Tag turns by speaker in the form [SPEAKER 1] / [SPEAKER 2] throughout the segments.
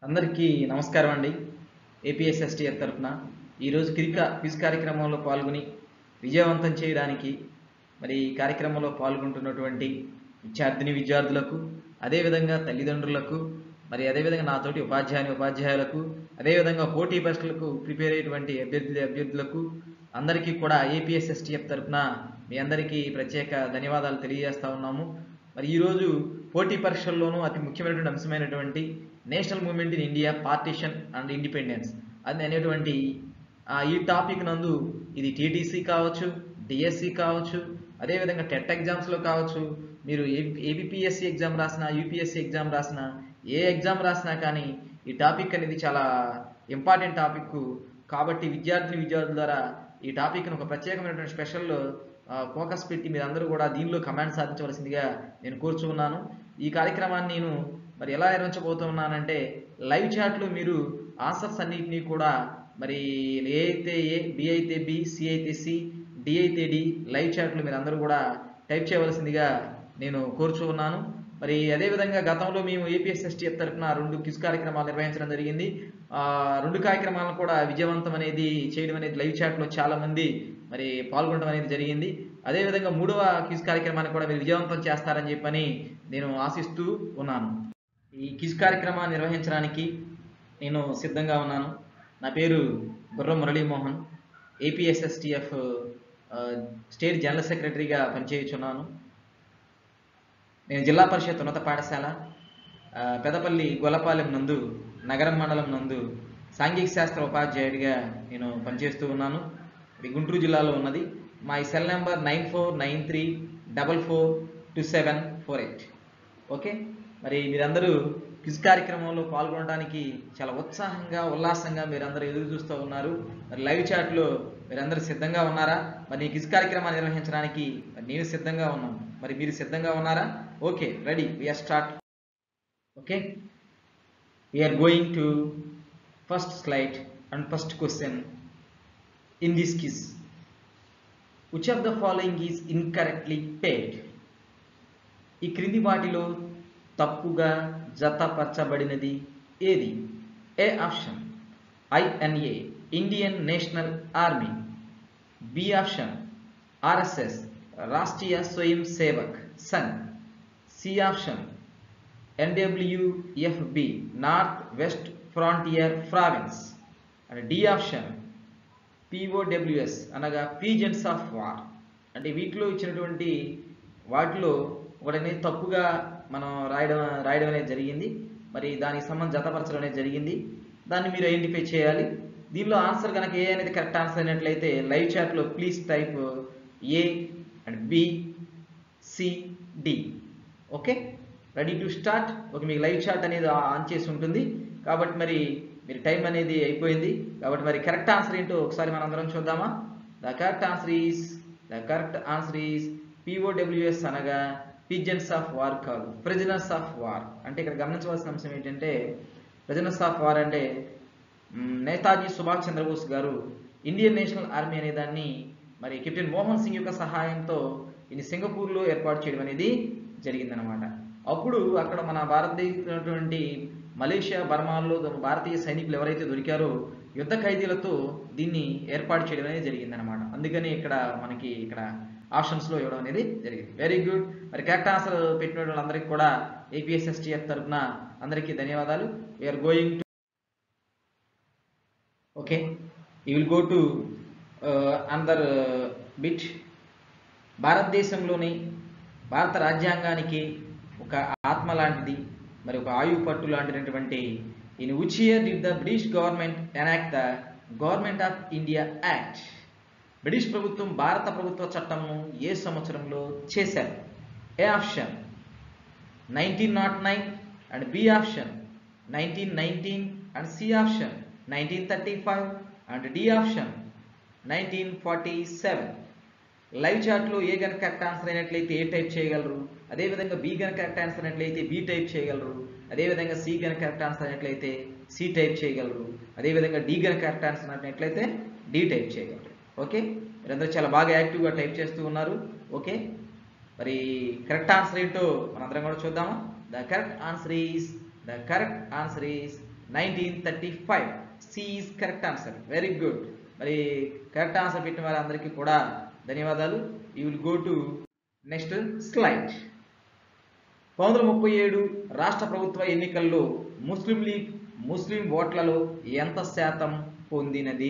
[SPEAKER 1] అందరికీ నమస్కారం అండి ఏపీఎస్ఎస్టీఎఫ్ తరఫున ఈరోజు క్రిక క్విజ్ కార్యక్రమంలో పాల్గొని విజయవంతం చేయడానికి మరి ఈ కార్యక్రమంలో పాల్గొంటున్నటువంటి విద్యార్థిని విద్యార్థులకు అదేవిధంగా తల్లిదండ్రులకు మరి అదేవిధంగా నాతోటి ఉపాధ్యాయుని ఉపాధ్యాయులకు అదేవిధంగా పోటీ పరీక్షలకు ప్రిపేర్ అయ్యేటువంటి అభ్యర్థి అభ్యర్థులకు అందరికీ కూడా ఏపీఎస్ఎస్టీఎఫ్ తరఫున మీ అందరికీ ప్రత్యేక ధన్యవాదాలు తెలియజేస్తా ఉన్నాము మరి ఈరోజు పోటీ పరీక్షల్లోనూ అతి ముఖ్యమైనటువంటి అంశమైనటువంటి national movement in India partition and independence అది అనేటువంటి ఆ, ఈ టాపిక్ నందు ఇది టీటీసీ కావచ్చు డిఎస్సి కావచ్చు అదేవిధంగా టెట్ ఎగ్జామ్స్లో కావచ్చు మీరు ఏబిపిఎస్సి ఎగ్జామ్ రాసినా యూపీఎస్సి ఎగ్జామ్ రాసినా ఏ ఎగ్జామ్ రాసినా కానీ ఈ టాపిక్ అనేది చాలా ఇంపార్టెంట్ టాపిక్ కాబట్టి విద్యార్థిని విద్యార్థుల ద్వారా ఈ టాపిక్ను ఒక ప్రత్యేకమైనటువంటి స్పెషల్ ఫోకస్ పెట్టి మీరు అందరూ కూడా దీనిలో కమాండ్ సాధించవలసిందిగా నేను కోరుచున్నాను ఈ కార్యక్రమాన్ని నేను మరి ఎలా నిర్వహించబోతున్నానంటే లైవ్ చాట్లో మీరు ఆన్సర్స్ అన్నిటినీ కూడా మరి ఏ అయితే ఏ బి అయితే బి సి అయితే సి డి అయితే డి లైవ్ చాట్లో మీరు అందరూ కూడా టైప్ చేయవలసిందిగా నేను కోరుచున్నాను మరి అదేవిధంగా గతంలో మేము ఏపీఎస్ఎస్టీఎఫ్ తరఫున రెండు క్విజ్ కార్యక్రమాలు నిర్వహించడం జరిగింది ఆ రెండు కార్యక్రమాలను కూడా విజయవంతం అనేది చేయడం అనేది లైవ్ చాట్లో చాలా మంది మరి పాల్గొనడం అనేది జరిగింది అదేవిధంగా మూడవ క్విజ్ కార్యక్రమాన్ని కూడా మీరు విజయవంతం చేస్తారని చెప్పని నేను ఆశిస్తూ ఉన్నాను ఈ క్విజ్ కార్యక్రమాన్ని నిర్వహించడానికి నేను సిద్ధంగా ఉన్నాను నా పేరు బుర్ర మురళీమోహన్ ఏపీఎస్ఎస్టిఎఫ్ స్టేట్ జనరల్ సెక్రటరీగా పనిచేయుచున్నాను నేను జిల్లా పరిషత్ ఉన్నత పాఠశాల ఆ, పెదపల్లి గొల్లపాలెం నందు నగరం మండలం నందు సాంఘిక శాస్త్ర ఉపాధ్యాయుడిగా నేను పనిచేస్తూ ఉన్నాను ఇది గుంటూరు జిల్లాలో ఉన్నది మా ఈ cell number nine four nine three double four two seven four eight okay మరి మీరందరూ క్విజ్ కార్యక్రమంలో పాల్గొనడానికి చాలా ఉత్సాహంగా ఉల్లాసంగా మీరందరూ ఎదురు చూస్తూ ఉన్నారు మరి లైవ్ చాట్లో మీరందరూ సిద్ధంగా ఉన్నారా మరి ఈ క్విజ్ కార్యక్రమాన్ని నిర్వహించడానికి మరి నేను సిద్ధంగా ఉన్నాను మరి మీరు సిద్ధంగా ఉన్నారా okay ready we're start okay we're going to first slide and first question in this quiz which of the following is incorrectly paid ఈ క్రింది వాటిలో తప్పుగా జతపరచబడినది ఏది A option INA Indian National Army B option RSS Rashtriya Swayam Sevak Sangh C option NWFP North West Frontier Province and D option POWS అనగా peasants of war అంటే వీటిలో ఇచ్చినటువంటి వాటిలో ఒకటనేది తప్పుగా మనం రాయడం రాయడం అనేది జరిగింది మరి దానికి సంబంధం జతపరచడం అనేది జరిగింది దాన్ని మీరు ఐడెంటిఫై చేయాలి దీనిలో ఆన్సర్ కనుక ఏ అనేది కరెక్ట్ ఆన్సర్ అయినట్లయితే లైవ్ చాట్లో please type A and B C D okay ready to start okay మీకు లైవ్ చాట్ అనేది ఆన్ చేసి ఉంటుంది కాబట్టి మరి మీరు టైం అనేది అయిపోయింది కాబట్టి మరి కరెక్ట్ ఆన్సర్ ఏంటో ఒకసారి మనం అందరం చూద్దామా the correct answer is the correct answer is POWS అనగా పిజన్స్ ఆఫ్ వార్ కాదు ప్రెజినర్స్ ఆఫ్ వార్ అంటే ఇక్కడ గమనించవలసిన అంశం ఏంటంటే ప్రెజినర్స్ ఆఫ్ వార్ అంటే మ్, నేతాజీ సుభాష్ చంద్రబోస్ గారు ఇండియన్ నేషనల్ ఆర్మీ అనే దాన్ని మరి కెప్టెన్ మోహన్ సింగ్ యొక్క సహాయంతో ఇది సింగపూర్లో ఏర్పాటు చేయడం అనేది జరిగిందనమాట అప్పుడు అక్కడ మన భారతదేశటువంటి మలేషియా బర్మాల్లో భారతీయ సైనికులు ఎవరైతే దొరికారో యుద్ధ ఖైదీలతో దీన్ని ఏర్పాటు చేయడం అనేది జరిగిందనమాట అందుకని ఇక్కడ మనకి ఇక్కడ ఆప్షన్స్లో ఇవ్వడం అనేది జరిగింది వెరీ గుడ్ మరి కరెక్ట్ ఆన్సర్ పెట్టిన వాళ్ళందరికీ కూడా ఏపీఎస్ఎస్టీఎఫ్ తరఫున అందరికీ ధన్యవాదాలు we're going to okay you will go to another bit భారతదేశంలోని భారత రాజ్యాంగానికి ఒక ఆత్మ లాంటిది మరి ఒక ఆయువు పట్టు లాంటినటువంటి in which year did the British government enact the government of India act British ప్రభుత్వం భారత ప్రభుత్వ చట్టంను ఏ సంవత్సరంలో చేశారు A option nineteen nought nine and B option nineteen nineteen and C option nineteen thirty five and D option nineteen forty seven live చాట్లో A గనక correct answer అయినట్లయితే ఏ టైప్ చేయగలరు అదేవిధంగా బి గనక కరెక్ట్ ఆన్సర్ అయినట్లయితే B type చేయగలరు అదేవిధంగా C గనక కరెక్ట్ ఆన్సర్ అయినట్లయితే సి టైప్ చేయగలరు అదేవిధంగా డి గనక కరెక్ట్ ఆన్సర్ అయినట్లయితే డి టైప్ చేయగలరు ఓకే మీరందరూ చాలా బాగా యాక్టివ్గా టైప్ చేస్తూ ఉన్నారు ఓకే మరి కరెక్ట్ ఆన్సర్ ఏంటో మనందరం కూడా చూద్దామా the correct answer is the correct answer is nineteen thirty five C is correct answer very good మరి కరెక్ట్ ఆన్సర్ పెట్టిన వారందరికీ కూడా ధన్యవాదాలు you will go to next slide పంతొమ్మిది ముప్పై ఏడు రాష్ట్ర ప్రభుత్వ ఎన్నికల్లో ముస్లిం లీగ్ ముస్లిం ఓట్లలో ఎంత శాతం పొందినది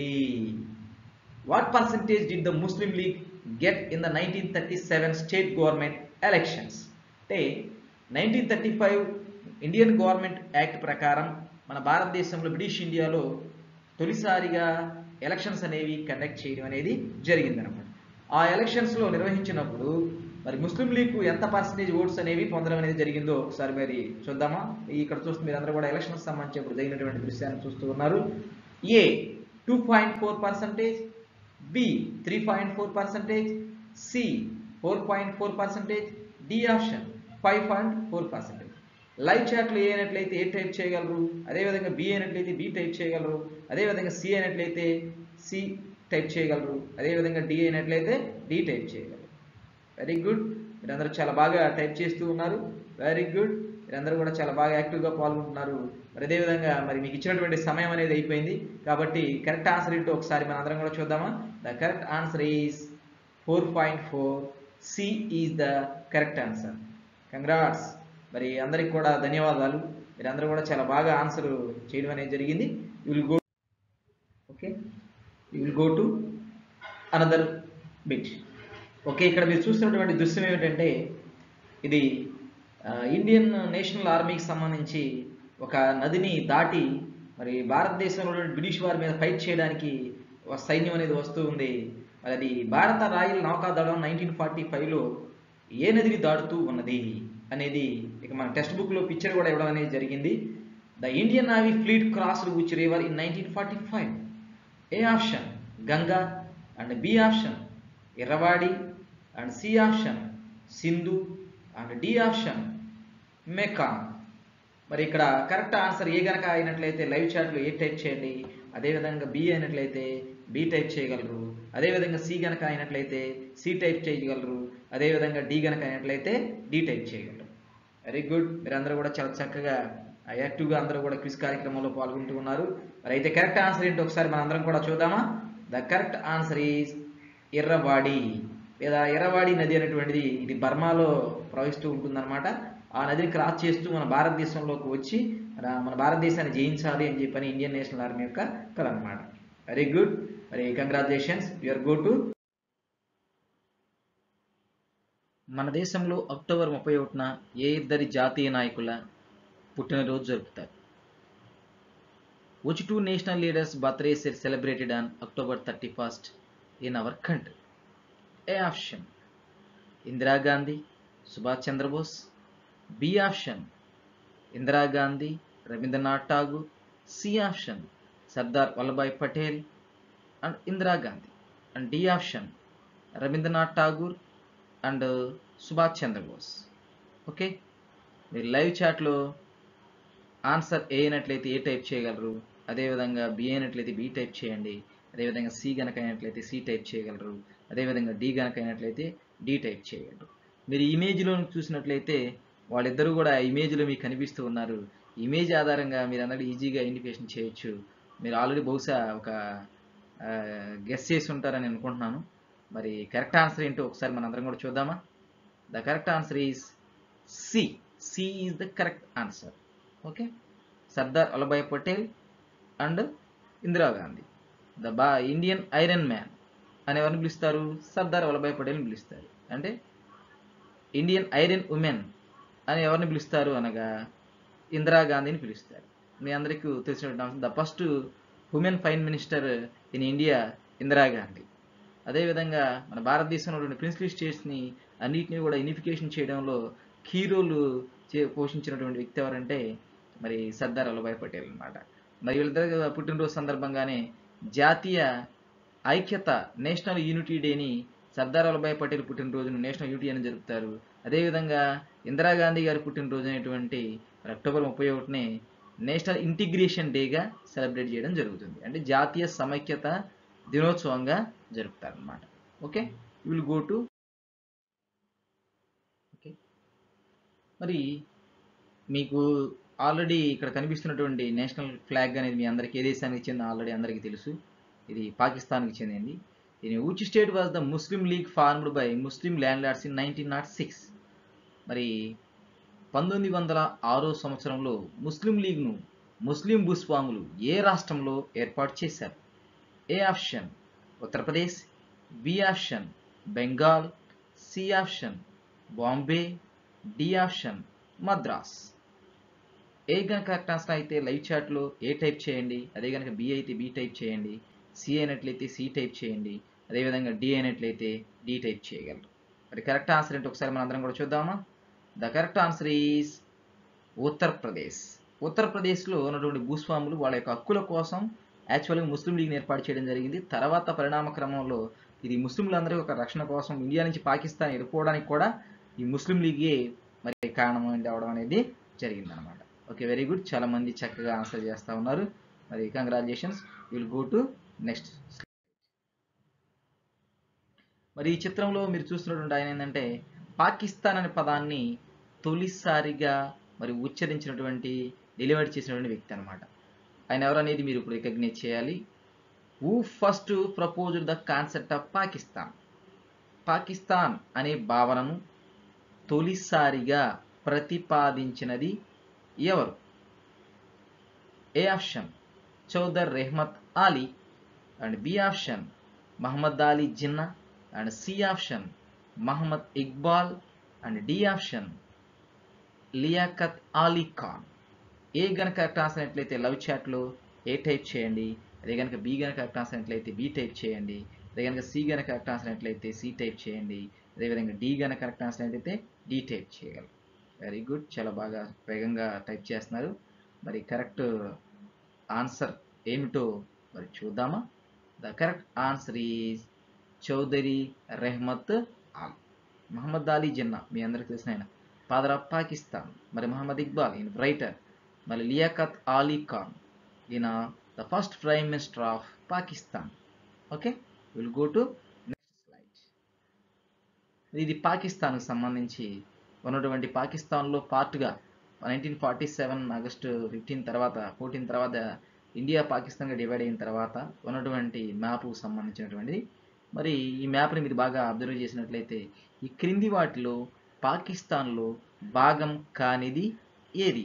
[SPEAKER 1] what percentage did the Muslim League get in the nineteen thirty seven state government elections అంటే nineteen thirty five Indian government act ప్రకారం మన భారతదేశంలో బ్రిటిష్ ఇండియాలో తొలిసారిగా ఎలక్షన్స్ అనేవి కండక్ట్ చేయడం అనేది జరిగిందనమాట ఆ ఎలక్షన్స్లో నిర్వహించినప్పుడు మరి ముస్లిం లీగ్ ఎంత పర్సంటేజ్ ఓట్స్ అనేవి పొందడం అనేది జరిగిందో ఒకసారి మరి చూద్దామా ఇక్కడ చూస్తే మీరు అందరూ కూడా ఎలక్షన్స్ సంబంధించి ఇప్పుడు జరిగినటువంటి దృశ్యాన్ని చూస్తూ ఉన్నారు A two point four percentage B three point four percentage C four point four percentage D option five point four percentage live చాట్లు ఏ అయినట్లయితే ఏ టైప్ చేయగలరు అదేవిధంగా బి అయినట్లయితే బి టైప్ చేయగలరు అదేవిధంగా సి అయినట్లయితే సి టైప్ చేయగలరు అదేవిధంగా డి అయినట్లయితే డి టైప్ చేయగలరు వెరీ గుడ్ మీరందరూ చాలా బాగా టైప్ చేస్తూ ఉన్నారు వెరీ గుడ్ మీరందరూ కూడా చాలా బాగా యాక్టివ్గా పాల్గొంటున్నారు మరి అదేవిధంగా మరి మీకు ఇచ్చినటువంటి సమయం అనేది అయిపోయింది కాబట్టి కరెక్ట్ ఆన్సర్ ఏంటో ఒకసారి మన అందరం కూడా చూద్దామా the correct answer is four point four C is the correct answer congrats మరి అందరికి కూడా ధన్యవాదాలు మీరందరూ కూడా చాలా బాగా ఆన్సర్ చేయడం అనేది జరిగింది you will go okay you will go to another bit okay ఇక్కడ మీరు చూస్తున్నటువంటి దృశ్యం ఏమిటంటే ఇది ఆ, ఇండియన్ నేషనల్ ఆర్మీకి సంబంధించి ఒక నదిని దాటి మరి భారతదేశంలో ఉన్న బ్రిటిష్ వారి మీద ఫైట్ చేయడానికి ఒక సైన్యం అనేది వస్తూ ఉంది మరి అది భారత రాయల్ నౌకాదళం నైన్టీన్ ఫార్టీ ఫైవ్లో ఏ నదిని దాటుతూ ఉన్నది అనేది ఇక మన టెక్స్ట్ బుక్లో పిక్చర్ కూడా ఇవ్వడం అనేది జరిగింది the Indian navy fleet crossed which river in nineteen forty five A option Ganga and B option Irrawaddy and C option Sindhu and D option Mekong మరి ఇక్కడ కరెక్ట్ ఆన్సర్ ఏ గనక అయినట్లయితే లైవ్ చాట్లో ఏ టైప్ చేయండి అదేవిధంగా బి అయినట్లయితే బి టైప్ చేయగలరు అదేవిధంగా సి గనక అయినట్లయితే సి టైప్ చేయగలరు అదేవిధంగా డి గనక అయినట్లయితే డి టైప్ చేయగలరు వెరీ గుడ్ మీరందరూ కూడా చాలా చక్కగా యాక్టివ్గా అందరూ కూడా క్విజ్ కార్యక్రమంలో పాల్గొంటూ ఉన్నారు మరి అయితే కరెక్ట్ ఆన్సర్ ఏంటి ఒకసారి మన అందరం కూడా చూద్దామా the correct answer is Irrawaddy లేదా ఎర్రవాడి నది అనేటువంటిది ఇది బర్మాలో ప్రవహిస్తూ ఉంటుందన్నమాట ఆ నదిని క్రాస్ చేస్తూ మన భారతదేశంలోకి వచ్చి మన మన భారతదేశాన్ని జయించాలి అని చెప్పని ఇండియన్ నేషనల్ ఆర్మీ యొక్క కళ అనమాట వెరీ గుడ్ మరి కంగ్రాచులేషన్స్ యువర్ గో టు మన దేశంలో అక్టోబర్ ముప్పై ఒకటిన ఏ ఇద్దరి జాతీయ నాయకుల పుట్టినరోజు జరుపుతారు which two national leaders birthdays are celebrated on October 31st in our country? A option Indira Gandhi, Subhash Chandra Bose. B option Indira Gandhi, Rabindranath Tagore. C option Sardar Vallabhbhai Patel and Indira Gandhi. And D option Rabindranath Tagore and uh, Subhash Chandra Bose. Okay మీరు live చాట్లో answer A అయినట్లయితే A type చేయగలరు అదేవిధంగా B అయినట్లయితే B type చేయండి అదేవిధంగా C గనక అయినట్లయితే సి టైప్ చేయగలరు అదేవిధంగా డి గనక అయినట్లయితే డి టైప్ చేయగలరు మీరు ఇమేజ్లో చూసినట్లయితే వాళ్ళిద్దరూ కూడా ఆ ఇమేజ్లో మీకు కనిపిస్తూ ఉన్నారు ఇమేజ్ ఆధారంగా మీరు అందరూ ఈజీగా ఐడెంటిఫికేషన్ చేయొచ్చు మీరు ఆల్రెడీ బహుశా ఒక గెస్ చేసి ఉంటారని అనుకుంటున్నాను మరి కరెక్ట్ ఆన్సర్ ఏంటో ఒకసారి మనందరం కూడా చూద్దామా the correct answer is C C is the correct answer okay Sardar Vallabhbhai Patel and Indira Gandhi the బా ఇండియన్ ఐరన్ మ్యాన్ అని ఎవరిని పిలుస్తారు సర్దార్ వల్లభాయ్ పటేల్ని పిలుస్తారు అంటే ఇండియన్ ఐరన్ ఉమెన్ అని ఎవరిని పిలుస్తారు అనగా ఇందిరాగాంధీని పిలుస్తారు మీ అందరికీ తెలిసినటువంటి the first woman prime minister in India Indira Gandhi అదేవిధంగా మన భారతదేశంలో ఉన్నటువంటి ప్రిన్స్లీ స్టేట్స్ని అన్నిటిని కూడా యూనిఫికేషన్ చేయడంలో కీ రోల్ చే పోషించినటువంటి వ్యక్తి ఎవరంటే మరి సర్దార్ వల్లభాయ్ పటేల్ అనమాట మరి వీళ్ళిద్దరు పుట్టినరోజు సందర్భంగానే జాతీయ ఐక్యత నేషనల్ యూనిటీ డేని సర్దార్ వల్లభాయ్ పటేల్ పుట్టినరోజును నేషనల్ యూనిటీ అని జరుపుతారు అదేవిధంగా ఇందిరాగాంధీ గారి పుట్టినరోజు అనేటువంటి మరి అక్టోబర్ ముప్పై ఒకటిని నేషనల్ ఇంటిగ్రేషన్ డేగా సెలబ్రేట్ చేయడం జరుగుతుంది అంటే జాతీయ సమైక్యత దినోత్సవంగా జరుపుతారనమాట okay will go to okay మరి మీకు ఆల్రెడీ ఇక్కడ కనిపిస్తున్నటువంటి నేషనల్ ఫ్లాగ్ అనేది మీ అందరికీ ఏ దేశానికి చెంది ఆల్రెడీ అందరికీ తెలుసు ఇది పాకిస్తాన్కి చెందింది దీని which state was the Muslim League formed by Muslim landlords in nineteen nought six మరి పంతొమ్మిది వందల ఆరో సంవత్సరంలో ముస్లిం లీగ్ను ముస్లిం భూస్వాములు ఏ రాష్ట్రంలో ఏర్పాటు చేశారు A option Uttar Pradesh B option Bengal C option Bombay D option Madras A కనుక కరెక్ట్ ఆన్సర్ అయితే లైవ్ చాట్లో ఏ టైప్ చేయండి అదే కనుక బి అయితే బి టైప్ చేయండి సి అయినట్లయితే సి టైప్ చేయండి అదేవిధంగా డి అయినట్లయితే డి టైప్ చేయగలరు మరి కరెక్ట్ ఆన్సర్ ఏంటి ఒకసారి మనం అందరం కూడా చూద్దామా the correct answer is Uttar Pradesh ఉత్తరప్రదేశ్లో ఉన్నటువంటి భూస్వాములు వాళ్ళ యొక్క హక్కుల కోసం యాక్చువల్గా ముస్లిం లీగ్ని ఏర్పాటు చేయడం జరిగింది తర్వాత పరిణామ క్రమంలో ఇది ముస్లింలందరికీ ఒక రక్షణ కోసం ఇండియా నుంచి పాకిస్తాన్ ఎదుర్కోవడానికి కూడా ఈ ముస్లిం లీగే మరి కారణం అవడం అనేది జరిగిందనమాట ఓకే వెరీ గుడ్ చాలా మంది చక్కగా ఆన్సర్ చేస్తూ ఉన్నారు మరి congratulations will go to next మరి ఈ చిత్రంలో మీరు చూస్తున్నటువంటి ఆయన ఏంటంటే పాకిస్తాన్ అనే పదాన్ని తొలిసారిగా మరి ఉచ్చరించినటువంటి డెలివరీ చేసినటువంటి వ్యక్తి అనమాట ఆయన ఎవరనేది మీరు ఇప్పుడు రికగ్నైజ్ చేయాలి who first proposed the concept of Pakistan Pakistan అనే భావనను తొలిసారిగా ప్రతిపాదించినది ఎవరు A option Chaudhry Rahmat Ali and B option Mohammed Ali Jinnah and C option Muhammad Iqbal and D option Liaquat Ali Khan A గనక కరెక్ట్ ఆన్సర్ అయినట్లయితే లవ్ చాట్లో ఏ టైప్ చేయండి అదే కనుక బి గనక కరెక్ట్ ఆన్సర్ అయినట్లయితే బి టైప్ చేయండి అదే కనుక సి గనక కరెక్ట్ ఆన్సర్ అయినట్లయితే సి టైప్ చేయండి అదేవిధంగా డి గనక కరెక్ట్ ఆన్సర్ అయినట్లయితే డి టైప్ చేయగలరు వెరీ గుడ్ చాలా బాగా వేగంగా టైప్ చేస్తున్నారు మరి కరెక్ట్ ఆన్సర్ ఏమిటో మరి చూద్దామా the correct answer is Chaudhry Rahmat Ali Muhammad Ali Jinnah మీ అందరికీ తెలిసిన ఆయన ఫాదర్ ఆఫ్ పాకిస్తాన్ మరి మహమ్మద్ ఇక్బాల్ ఈయన రైటర్ మరి లియాకత్ అలీ ఖాన్ ఈయన the first prime minister of Pakistan okay will go to next slide ఇది పాకిస్తాన్కి సంబంధించి ఉన్నటువంటి పాకిస్తాన్లో పార్ట్గా nineteen forty seven August fifteen తర్వాత ఫోర్టీన్ తర్వాత ఇండియా పాకిస్తాన్గా డివైడ్ అయిన తర్వాత ఉన్నటువంటి మ్యాప్కు సంబంధించినటువంటిది మరి ఈ మ్యాప్ని మీరు బాగా అబ్జర్వ్ చేసినట్లయితే ఈ క్రింది వాటిలో పాకిస్తాన్లో భాగం కానిది ఏది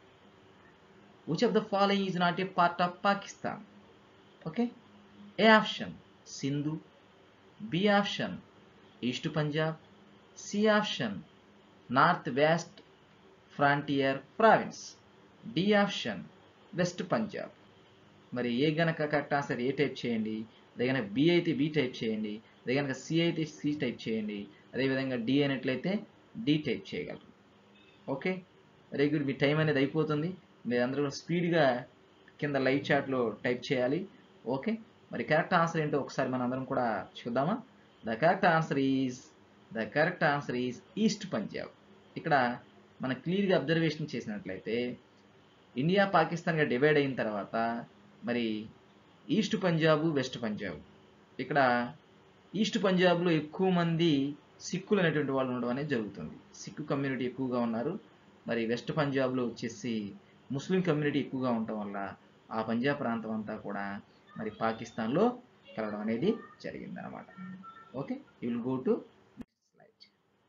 [SPEAKER 1] which of the following is not a part of Pakistan okay A option Sindhu B option East Punjab C option North West Frontier Province D option West Punjab మరి ఏ గనక కరెక్ట్ ఆన్సర్ ఏ టైప్ చేయండి అదే కనుక బి అయితే బి టైప్ చేయండి అదే కనుక C అయితే సి టైప్ చేయండి అదేవిధంగా డి అయినట్లయితే డి టైప్ చేయగలరు ఓకే వెరీ గుడ్ మీ టైం అనేది అయిపోతుంది మీరు అందరూ స్పీడ్గా కింద లైవ్ చాట్లో టైప్ చేయాలి ఓకే మరి కరెక్ట్ ఆన్సర్ ఏంటో ఒకసారి మన అందరం కూడా చూద్దామా the correct answer is the correct answer is East Punjab ఇక్కడ మనం క్లియర్గా అబ్జర్వేషన్ చేసినట్లయితే ఇండియా పాకిస్తాన్గా డివైడ్ అయిన తర్వాత మరి ఈస్ట్ పంజాబ్ వెస్ట్ పంజాబ్ ఇక్కడ ఈస్ట్ పంజాబ్లో ఎక్కువ మంది సిక్కులు అనేటువంటి వాళ్ళు ఉండడం అనేది జరుగుతుంది సిక్కు కమ్యూనిటీ ఎక్కువగా ఉన్నారు మరి వెస్ట్ పంజాబ్లో వచ్చేసి ముస్లిం కమ్యూనిటీ ఎక్కువగా ఉండటం వల్ల ఆ పంజాబ్ ప్రాంతం అంతా కూడా మరి పాకిస్తాన్లో కలవడం అనేది జరిగిందనమాట okay will go to slide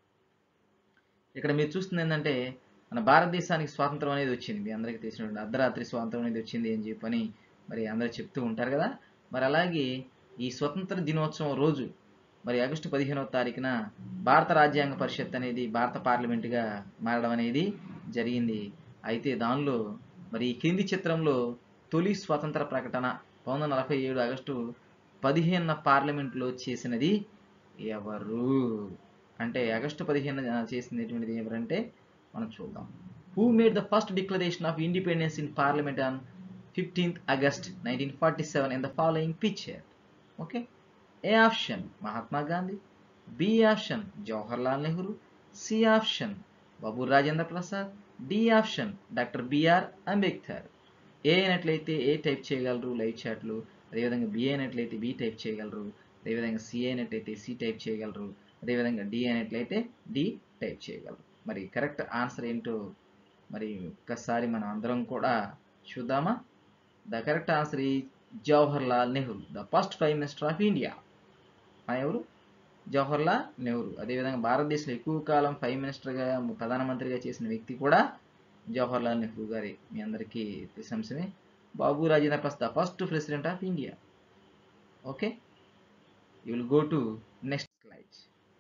[SPEAKER 1] ఇక్కడ మీరు చూస్తుంది ఏంటంటే మన భారతదేశానికి స్వాతంత్రం అనేది వచ్చింది మీ అందరికీ తెలిసినటువంటి అర్ధరాత్రి స్వాతంత్రం అనేది వచ్చింది అని చెప్పని మరి అందరూ చెప్తూ ఉంటారు కదా మరి అలాగే ఈ స్వతంత్ర దినోత్సవం రోజు మరి ఆగస్టు పదిహేనవ తారీఖున భారత రాజ్యాంగ పరిషత్ అనేది భారత పార్లమెంటుగా మారడం అనేది జరిగింది అయితే దానిలో మరి ఈ క్రింది చిత్రంలో తొలి స్వతంత్ర ప్రకటన పంతొమ్మిది వందల నలభై ఏడు ఆగస్టు పదిహేనున పార్లమెంట్లో చేసినది ఎవరు అంటే ఆగస్టు పదిహేను చేసినటువంటిది ఎవరంటే మనం చూద్దాం who made the first declaration of independence in parliament on fifteenth August nineteen forty seven in the following picture okay A option Mahatma Gandhi B option Jawaharlal Nehru C option Babu Rajendra Prasad D option doctor BR Ambedkar A అయినట్లయితే A type చేయగలరు live చాట్లు అదేవిధంగా B అయినట్లయితే B type చేయగలరు అదేవిధంగా C అయినట్లయితే C type చేయగలరు అదేవిధంగా D అయినట్లయితే డి టైప్ చేయగలరు మరి కరెక్ట్ ఆన్సర్ ఏంటో మరి ఒక్కసారి మనం అందరం కూడా చూద్దామా ద కరెక్ట్ ఆన్సర్ ఈ Jawahar Lal Nehru the first prime minister of India ఆయన ఎవరు జవహర్ లాల్ నెహ్రూ అదేవిధంగా భారతదేశంలో ఎక్కువ కాలం ప్రైమ్ మినిస్టర్గా ప్రధానమంత్రిగా చేసిన వ్యక్తి కూడా జవహర్ లాల్ నెహ్రూ గారి మీ అందరికీ తెలిసిన అంశమే Babu Rajendra Prasad the first president of India okay you will go to next slide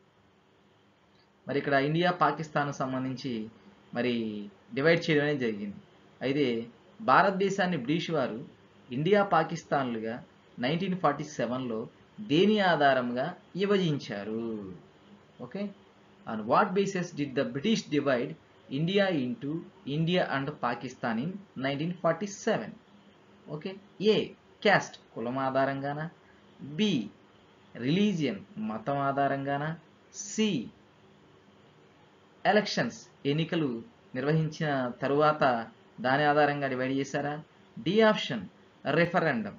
[SPEAKER 1] మరి ఇక్కడ ఇండియా పాకిస్తాన్ సంబంధించి మరి డివైడ్ చేయడం అనేది జరిగింది అయితే భారతదేశాన్ని బ్రిటిష్ వారు ఇండియా పాకిస్తాన్లుగా నైన్టీన్ ఫార్టీ సెవెన్లో దేని ఆధారంగా విభజించారు okay on what basis did the British divide India into India and Pakistan in nineteen forty seven okay A caste కులం ఆధారంగానా బి రిలీజియన్ మతం ఆధారంగానా సి ఎలక్షన్స్ ఎన్నికలు నిర్వహించిన తరువాత దాని ఆధారంగా డివైడ్ చేశారా D option referendum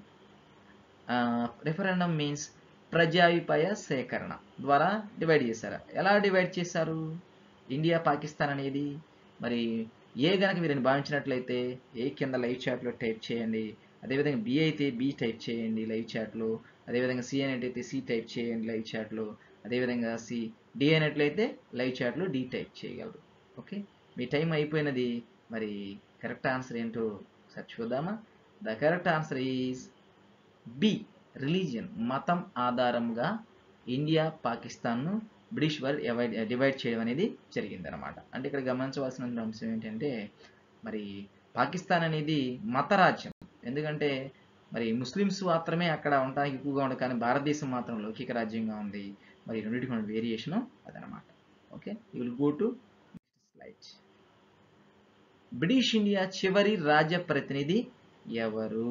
[SPEAKER 1] referendum means ప్రజాభిప్రాయ సేకరణ ద్వారా డివైడ్ చేశారా ఎలా డివైడ్ చేశారు ఇండియా పాకిస్తాన్ అనేది మరి ఏ గనక వీరిని భావించినట్లయితే ఏ కింద లైవ్ చాట్లో టైప్ చేయండి అదేవిధంగా బి అయితే బి టైప్ చేయండి లైవ్ చాట్లో అదేవిధంగా సి అనేటైతే సి టైప్ చేయండి లైవ్ చాట్లో అదేవిధంగా సి డి అయినట్లయితే లైవ్ చాట్లో డి టైప్ చేయగలరు ఓకే మీ టైం అయిపోయినది మరి కరెక్ట్ ఆన్సర్ ఏంటో ఒకసారి చూద్దామా the correct answer is B religion మతం ఆధారంగా ఇండియా పాకిస్తాన్ను బ్రిటిష్ వారు డివైడ్ డివైడ్ చేయడం అనేది జరిగిందనమాట అంటే ఇక్కడ గమనించవలసిన అంశం ఏంటంటే మరి పాకిస్తాన్ అనేది మత రాజ్యం ఎందుకంటే మరి ముస్లిమ్స్ మాత్రమే అక్కడ ఉండడానికి ఎక్కువగా ఉండదు కానీ భారతదేశం మాత్రం లౌకిక రాజ్యంగా ఉంది మరి రెండింటికి ఉన్న వేరియేషను అదనమాట okay you will go to slide British India చివరి రాజ్య ప్రతినిధి ఎవరు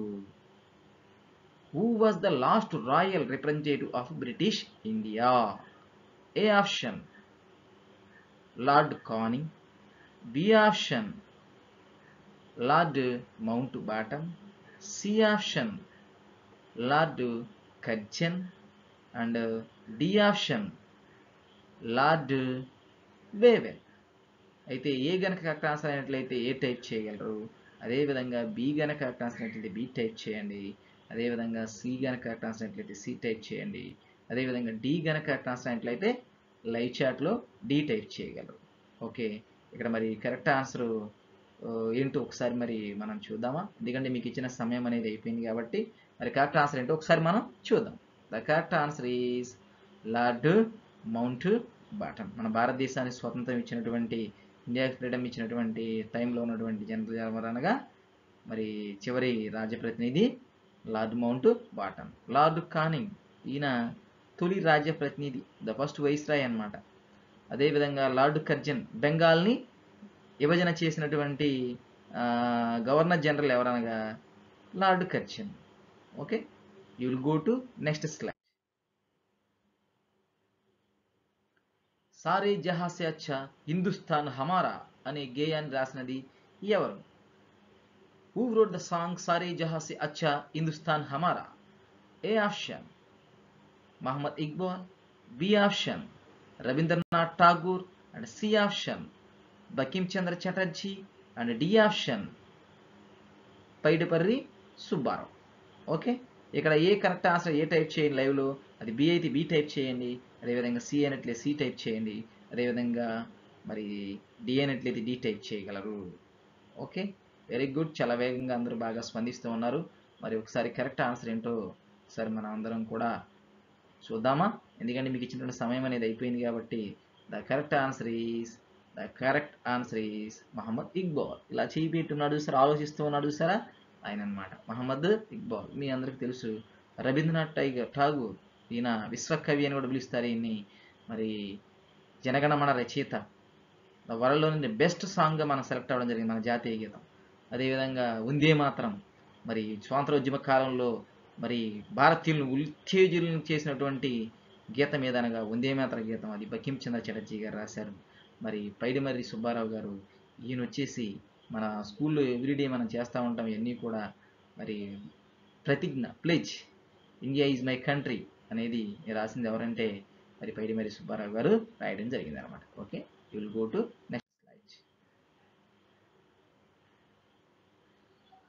[SPEAKER 1] who was the last royal representative of British India A option Lord Canning B option Lord Mountbatten C option Lord Curzon and D option Lord Wavell అయితే A గనక correct answer అయినట్లయితే A type చేయగలరు అదేవిధంగా B గనక correct answer అయినట్లయితే B type చేయండి అదేవిధంగా C గనక కరెక్ట్ ఆన్సర్ అయినట్లయితే సి టైప్ చేయండి అదేవిధంగా డి గనక కరెక్ట్ ఆన్సర్ అయినట్లయితే లైవ్ చాట్లో డి టైప్ చేయగలరు ఓకే ఇక్కడ మరి కరెక్ట్ ఆన్సర్ ఏంటో ఒకసారి మరి మనం చూద్దామా ఎందుకంటే మీకు ఇచ్చిన సమయం అనేది అయిపోయింది కాబట్టి మరి కరెక్ట్ ఆన్సర్ ఏంటో ఒకసారి మనం చూద్దాం the correct answer is Lord Mountbatten మన భారతదేశానికి స్వతంత్రం ఇచ్చినటువంటి ఇండియాకి ఫ్రీడమ్ ఇచ్చినటువంటి టైంలో ఉన్నటువంటి జనరల్ అనగా మరి చివరి రాజ్యప్రతినిధి Lord Mountbatten Lord Canning ఈయన తొలి రాజ్య ప్రతినిధి ద ఫస్ట్ వైస్రాయ్ అనమాట అదేవిధంగా లార్డ్ కర్జన్ బెంగాల్ని విభజన చేసినటువంటి గవర్నర్ జనరల్ ఎవరనగా Lord Curzon okay you will go to next slide సారే జహాసే అచ్చా హిందుస్థాన్ హమారా అనే గేయాన్ని రాసినది ఎవరు హూ రోడ్ ద సాంగ్ సారే జహాసే అచ్చా హిందుస్థాన్ హమారా A option Muhammad Iqbal B option Rabindranath Tagore and C option Bankim Chandra Chatterjee and D option Paidimarri Subbarao okay ఇక్కడ A correct answer A type చేయండి లైవ్లో అది బి అయితే బి టైప్ చేయండి అదేవిధంగా సి అయినట్లయితే సి టైప్ చేయండి అదేవిధంగా మరి డి అయినట్లయితే డి టైప్ చేయగలరు ఓకే వెరీ గుడ్ చాలా వేగంగా అందరూ బాగా స్పందిస్తూ ఉన్నారు మరి ఒకసారి కరెక్ట్ ఆన్సర్ ఏంటో ఒకసారి మనం అందరం కూడా చూద్దామా ఎందుకంటే మీకు ఇచ్చినటువంటి సమయం అనేది అయిపోయింది కాబట్టి the correct answer is the correct answer is Muhammad Iqbal ఇలా చేయి పెట్టున్నాడు సార్ ఆలోచిస్తూ ఉన్నాడు సారా ఆయన అనమాట మహమ్మద్ ఇక్బాల్ మీ అందరికి తెలుసు రవీంద్రనాథ్ టైగర్ ఠాగూర్ ఈయన విశ్వకవి అని కూడా పిలుస్తారు ఈయన్ని మరి జనగణమన రచయిత వరల్డ్లోని బెస్ట్ సాంగ్గా మనం సెలెక్ట్ అవ్వడం జరిగింది మన జాతీయ గీతం అదేవిధంగా ఉందే మాత్రం మరి స్వాతంత్రోద్యమ కాలంలో మరి భారతీయులను ఉత్తేజులను చేసినటువంటి గీతం ఏదనగా వందే మాత్ర గీతం అది బకిం చంద్ర చటర్జీ గారు రాశారు మరి పైడిమర్రి సుబ్బారావు గారు ఈయన వచ్చేసి మన స్కూల్లో ఎవ్రీడే మనం చేస్తూ ఉంటాం ఇవన్నీ కూడా మరి ప్రతిజ్ఞ pledge India is my country అనేది రాసింది ఎవరంటే మరి పైడిమర్రి సుబ్బారావు గారు రాయడం జరిగింది అనమాట okay you will go to next slide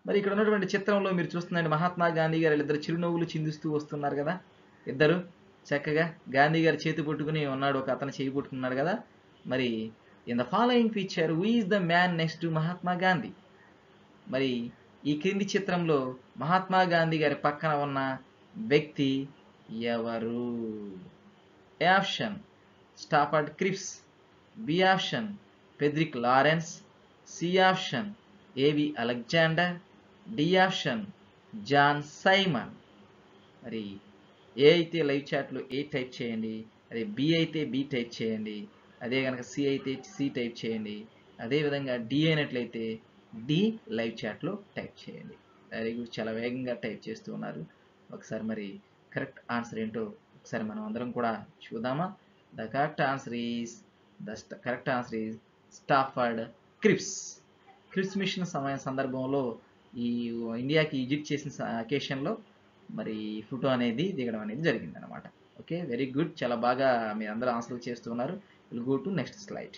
[SPEAKER 1] మరి ఇక్కడ ఉన్నటువంటి చిత్రంలో మీరు చూస్తుందండి మహాత్మా గాంధీ గారు ఇద్దరు చిరునవ్వులు చిందిస్తూ వస్తున్నారు కదా ఇద్దరు చక్కగా గాంధీ గారు చేతి పట్టుకుని ఉన్నాడు ఒక అతను చేయి పట్టుకున్నాడు కదా మరి in the following picture who is the man next to Mahatma Gandhi మరి ఈ క్రింది చిత్రంలో మహాత్మా గాంధీ గారి పక్కన ఉన్న వ్యక్తి ఎవరు A option Stafford Cripps B option Pethick Lawrence C option ఏవి Alexander D option John Simon మరి ఏ అయితే లైవ్ చాట్లో ఏ టైప్ చేయండి అదే బి అయితే బి టైప్ చేయండి అదే కనుక సి అయితే సి టైప్ చేయండి అదేవిధంగా డి అయినట్లయితే డి లైవ్ చాట్లో టైప్ చేయండి వెరీ గుడ్ చాలా వేగంగా టైప్ చేస్తూ ఉన్నారు ఒకసారి మరి కరెక్ట్ ఆన్సర్ ఏంటో ఒకసారి మనం అందరం కూడా చూద్దామా the correct answer is the correct answer is Stafford Cripps Cripps mission సమయ సందర్భంలో ఈ ఇండియాకి విజిట్ చేసిన అకేషన్లో మరి ఫోటో అనేది దిగడం అనేది జరిగింది అనమాట ఓకే వెరీ గుడ్ చాలా బాగా మీరు అందరూ ఆన్సర్లు చేస్తున్నారు will go to next slide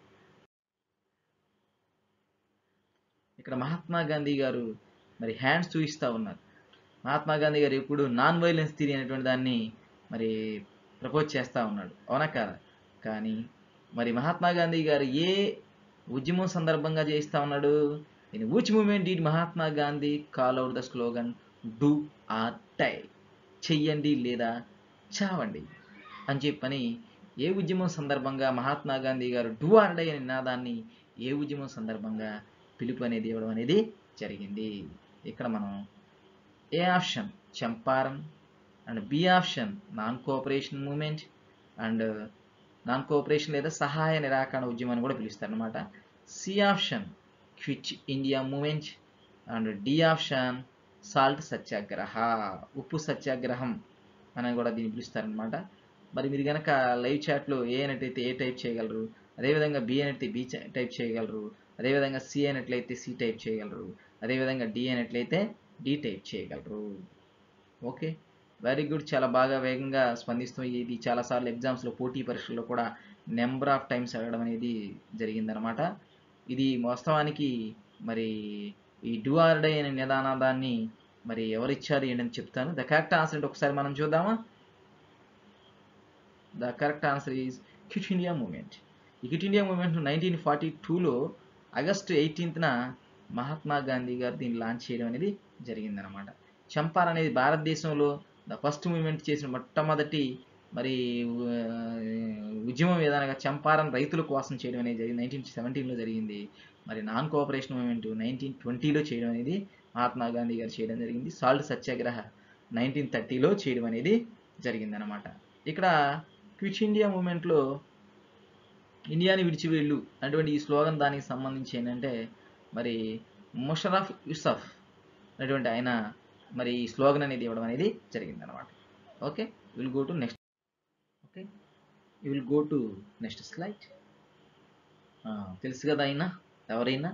[SPEAKER 1] ఇక్కడ మహాత్మా గాంధీ గారు మరి హ్యాండ్స్ చూపిస్తూ ఉన్నారు మహాత్మా గాంధీ గారు ఎప్పుడు నాన్ వైలెన్స్ థిరీ అనేటువంటి దాన్ని మరి ప్రపోజ్ చేస్తూ ఉన్నాడు అవునా కాదా కానీ మరి మహాత్మా గాంధీ గారు ఏ ఉద్యమం సందర్భంగా చేస్తూ ఉన్నాడు in which movement did Mahatma Gandhi call out the slogan do or die చెయ్యండి లేదా చావండి అని చెప్పని ఏ ఉద్యమం సందర్భంగా మహాత్మా గాంధీ గారు డూ ఆర్ డై అనే నినాదాన్ని ఏ ఉద్యమం సందర్భంగా పిలుపు అనేది ఇవ్వడం అనేది జరిగింది ఇక్కడ మనం A option Champaran and B option non cooperation movement and non cooperation లేదా సహాయ నిరాకరణ ఉద్యమాన్ని కూడా పిలుస్తారు అనమాట C option quit India movement and D option salt satyagraha ఉప్పు సత్యాగ్రహం అని కూడా దీన్ని పిలుస్తారనమాట మరి మీరు కనుక లైవ్ చాట్లో ఏ అయినట్టయితే ఏ టైప్ చేయగలరు అదేవిధంగా బి అయినట్లయితే బి టైప్ చేయగలరు అదేవిధంగా సి అయినట్లయితే సి టైప్ చేయగలరు అదేవిధంగా డి అయినట్లయితే డి టైప్ చేయగలరు ఓకే వెరీ గుడ్ చాలా బాగా వేగంగా స్పందిస్తూ ఇది చాలాసార్లు ఎగ్జామ్స్లో పోటీ పరీక్షల్లో కూడా నెంబర్ ఆఫ్ టైమ్స్ అడగడం అనేది జరిగిందనమాట ఇది వాస్తవానికి మరి ఈ డుఆర్డై అనే నిదానాదాన్ని మరి ఎవరిచ్చారు ఏంటని చెప్తాను ద కరెక్ట్ ఆన్సర్ ఏంటి ఒకసారి మనం చూద్దామా the correct answer is quit India movement ఈ quit India movement nineteen forty టూలో ఆగస్టు ఎయిటీన్త్న మహాత్మా గాంధీ గారు దీన్ని లాంచ్ చేయడం అనేది జరిగిందనమాట చంపార్ అనేది భారతదేశంలో ద ఫస్ట్ మూమెంట్ చేసిన మొట్టమొదటి మరి ఉద్యమం ఏదనగా చంపారన్ రైతుల కోసం చేయడం అనేది జరిగింది నైన్టీన్ సెవెంటీన్లో జరిగింది మరి నాన్ కోఆపరేషన్ మూమెంట్ నైన్టీన్ ట్వంటీలో చేయడం అనేది మహాత్మా గాంధీ గారు చేయడం జరిగింది సాల్ట్ సత్యాగ్రహ నైన్టీన్ థర్టీలో చేయడం అనేది జరిగిందనమాట ఇక్కడ క్విట్ ఇండియా మూమెంట్లో ఇండియాని విడిచి వెళ్ళు అటువంటి ఈ స్లోగన్ దానికి సంబంధించి ఏంటంటే మరి ముషరఫ్ యూసఫ్ అనేటువంటి ఆయన మరి ఈ స్లోగన్ అనేది ఇవ్వడం అనేది జరిగిందనమాట okay will go to next okay you will go to next slide తెలుసు కదా అయినా ఎవరైనా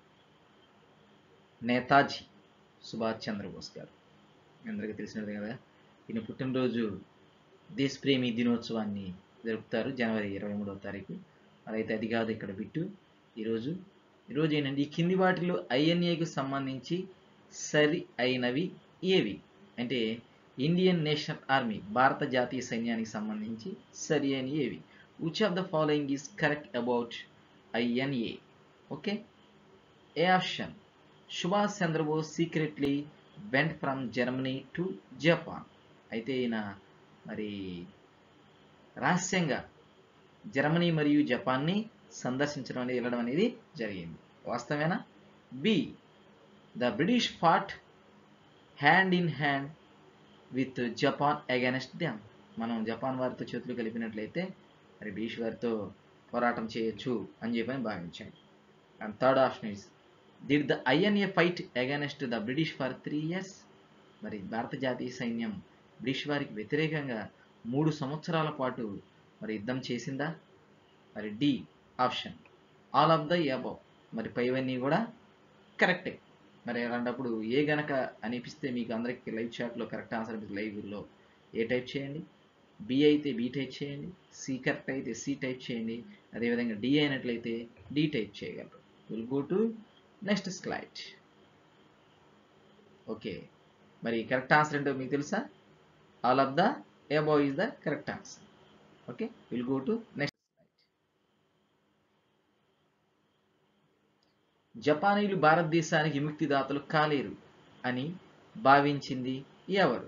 [SPEAKER 1] నేతాజీ సుభాష్ చంద్రబోస్ గారు మీ అందరికీ తెలిసినది కదా ఈయన పుట్టినరోజు దేశప్రేమి దినోత్సవాన్ని జరుపుతారు జనవరి ఇరవై మూడవ తారీఖు అదైతే అది కాదు ఇక్కడ బిట్టు ఈరోజు ఈరోజు ఏంటంటే ఈ కింది వాటిలో ఐఎన్ఏకు సంబంధించి సరి అయినవి ఏవి అంటే ఇండియన్ నేషనల్ ఆర్మీ భారత జాతీయ సైన్యానికి సంబంధించి సరి అయిన ఏవి which of the following is correct about INA okay A option Subhash Chandrabose secretly went from Germany to Japan అయితే ఈయన మరి రహస్యంగా జర్మనీ మరియు జపాన్ని సందర్శించడం అనేది వెళ్ళడం అనేది జరిగింది వాస్తవేనా B the British fought hand in hand with Japan against them మనం జపాన్ వారితో చేతులు కలిపినట్లయితే మరి బ్రిటిష్ వారితో పోరాటం చేయొచ్చు అని చెప్పని భావించాం and third option is did the INA fight against the British for three years మరి భారత జాతీయ సైన్యం బ్రిటిష్ వారికి వ్యతిరేకంగా మూడు సంవత్సరాల పాటు మరి యుద్ధం చేసిందా మరి D option all of the above మరి పైవన్నీ కూడా కరెక్టే మరి అలాంటప్పుడు ఏ గనక అనిపిస్తే మీకు అందరికి లైవ్ చాట్లో కరెక్ట్ ఆన్సర్ మీకు లైవ్లో ఏ టైప్ చేయండి బి అయితే బి టైప్ చేయండి సి కరెక్ట్ అయితే సి టైప్ చేయండి అదేవిధంగా డి అయినట్లయితే డి టైప్ చేయగలరు will go to next slide okay మరి కరెక్ట్ ఆన్సర్ ఏంటో మీకు తెలుసా all of the above is the correct answer okay will go to next జపానీయులు భారతదేశానికి విముక్తిదాతలు కాలేరు అని భావించింది ఎవరు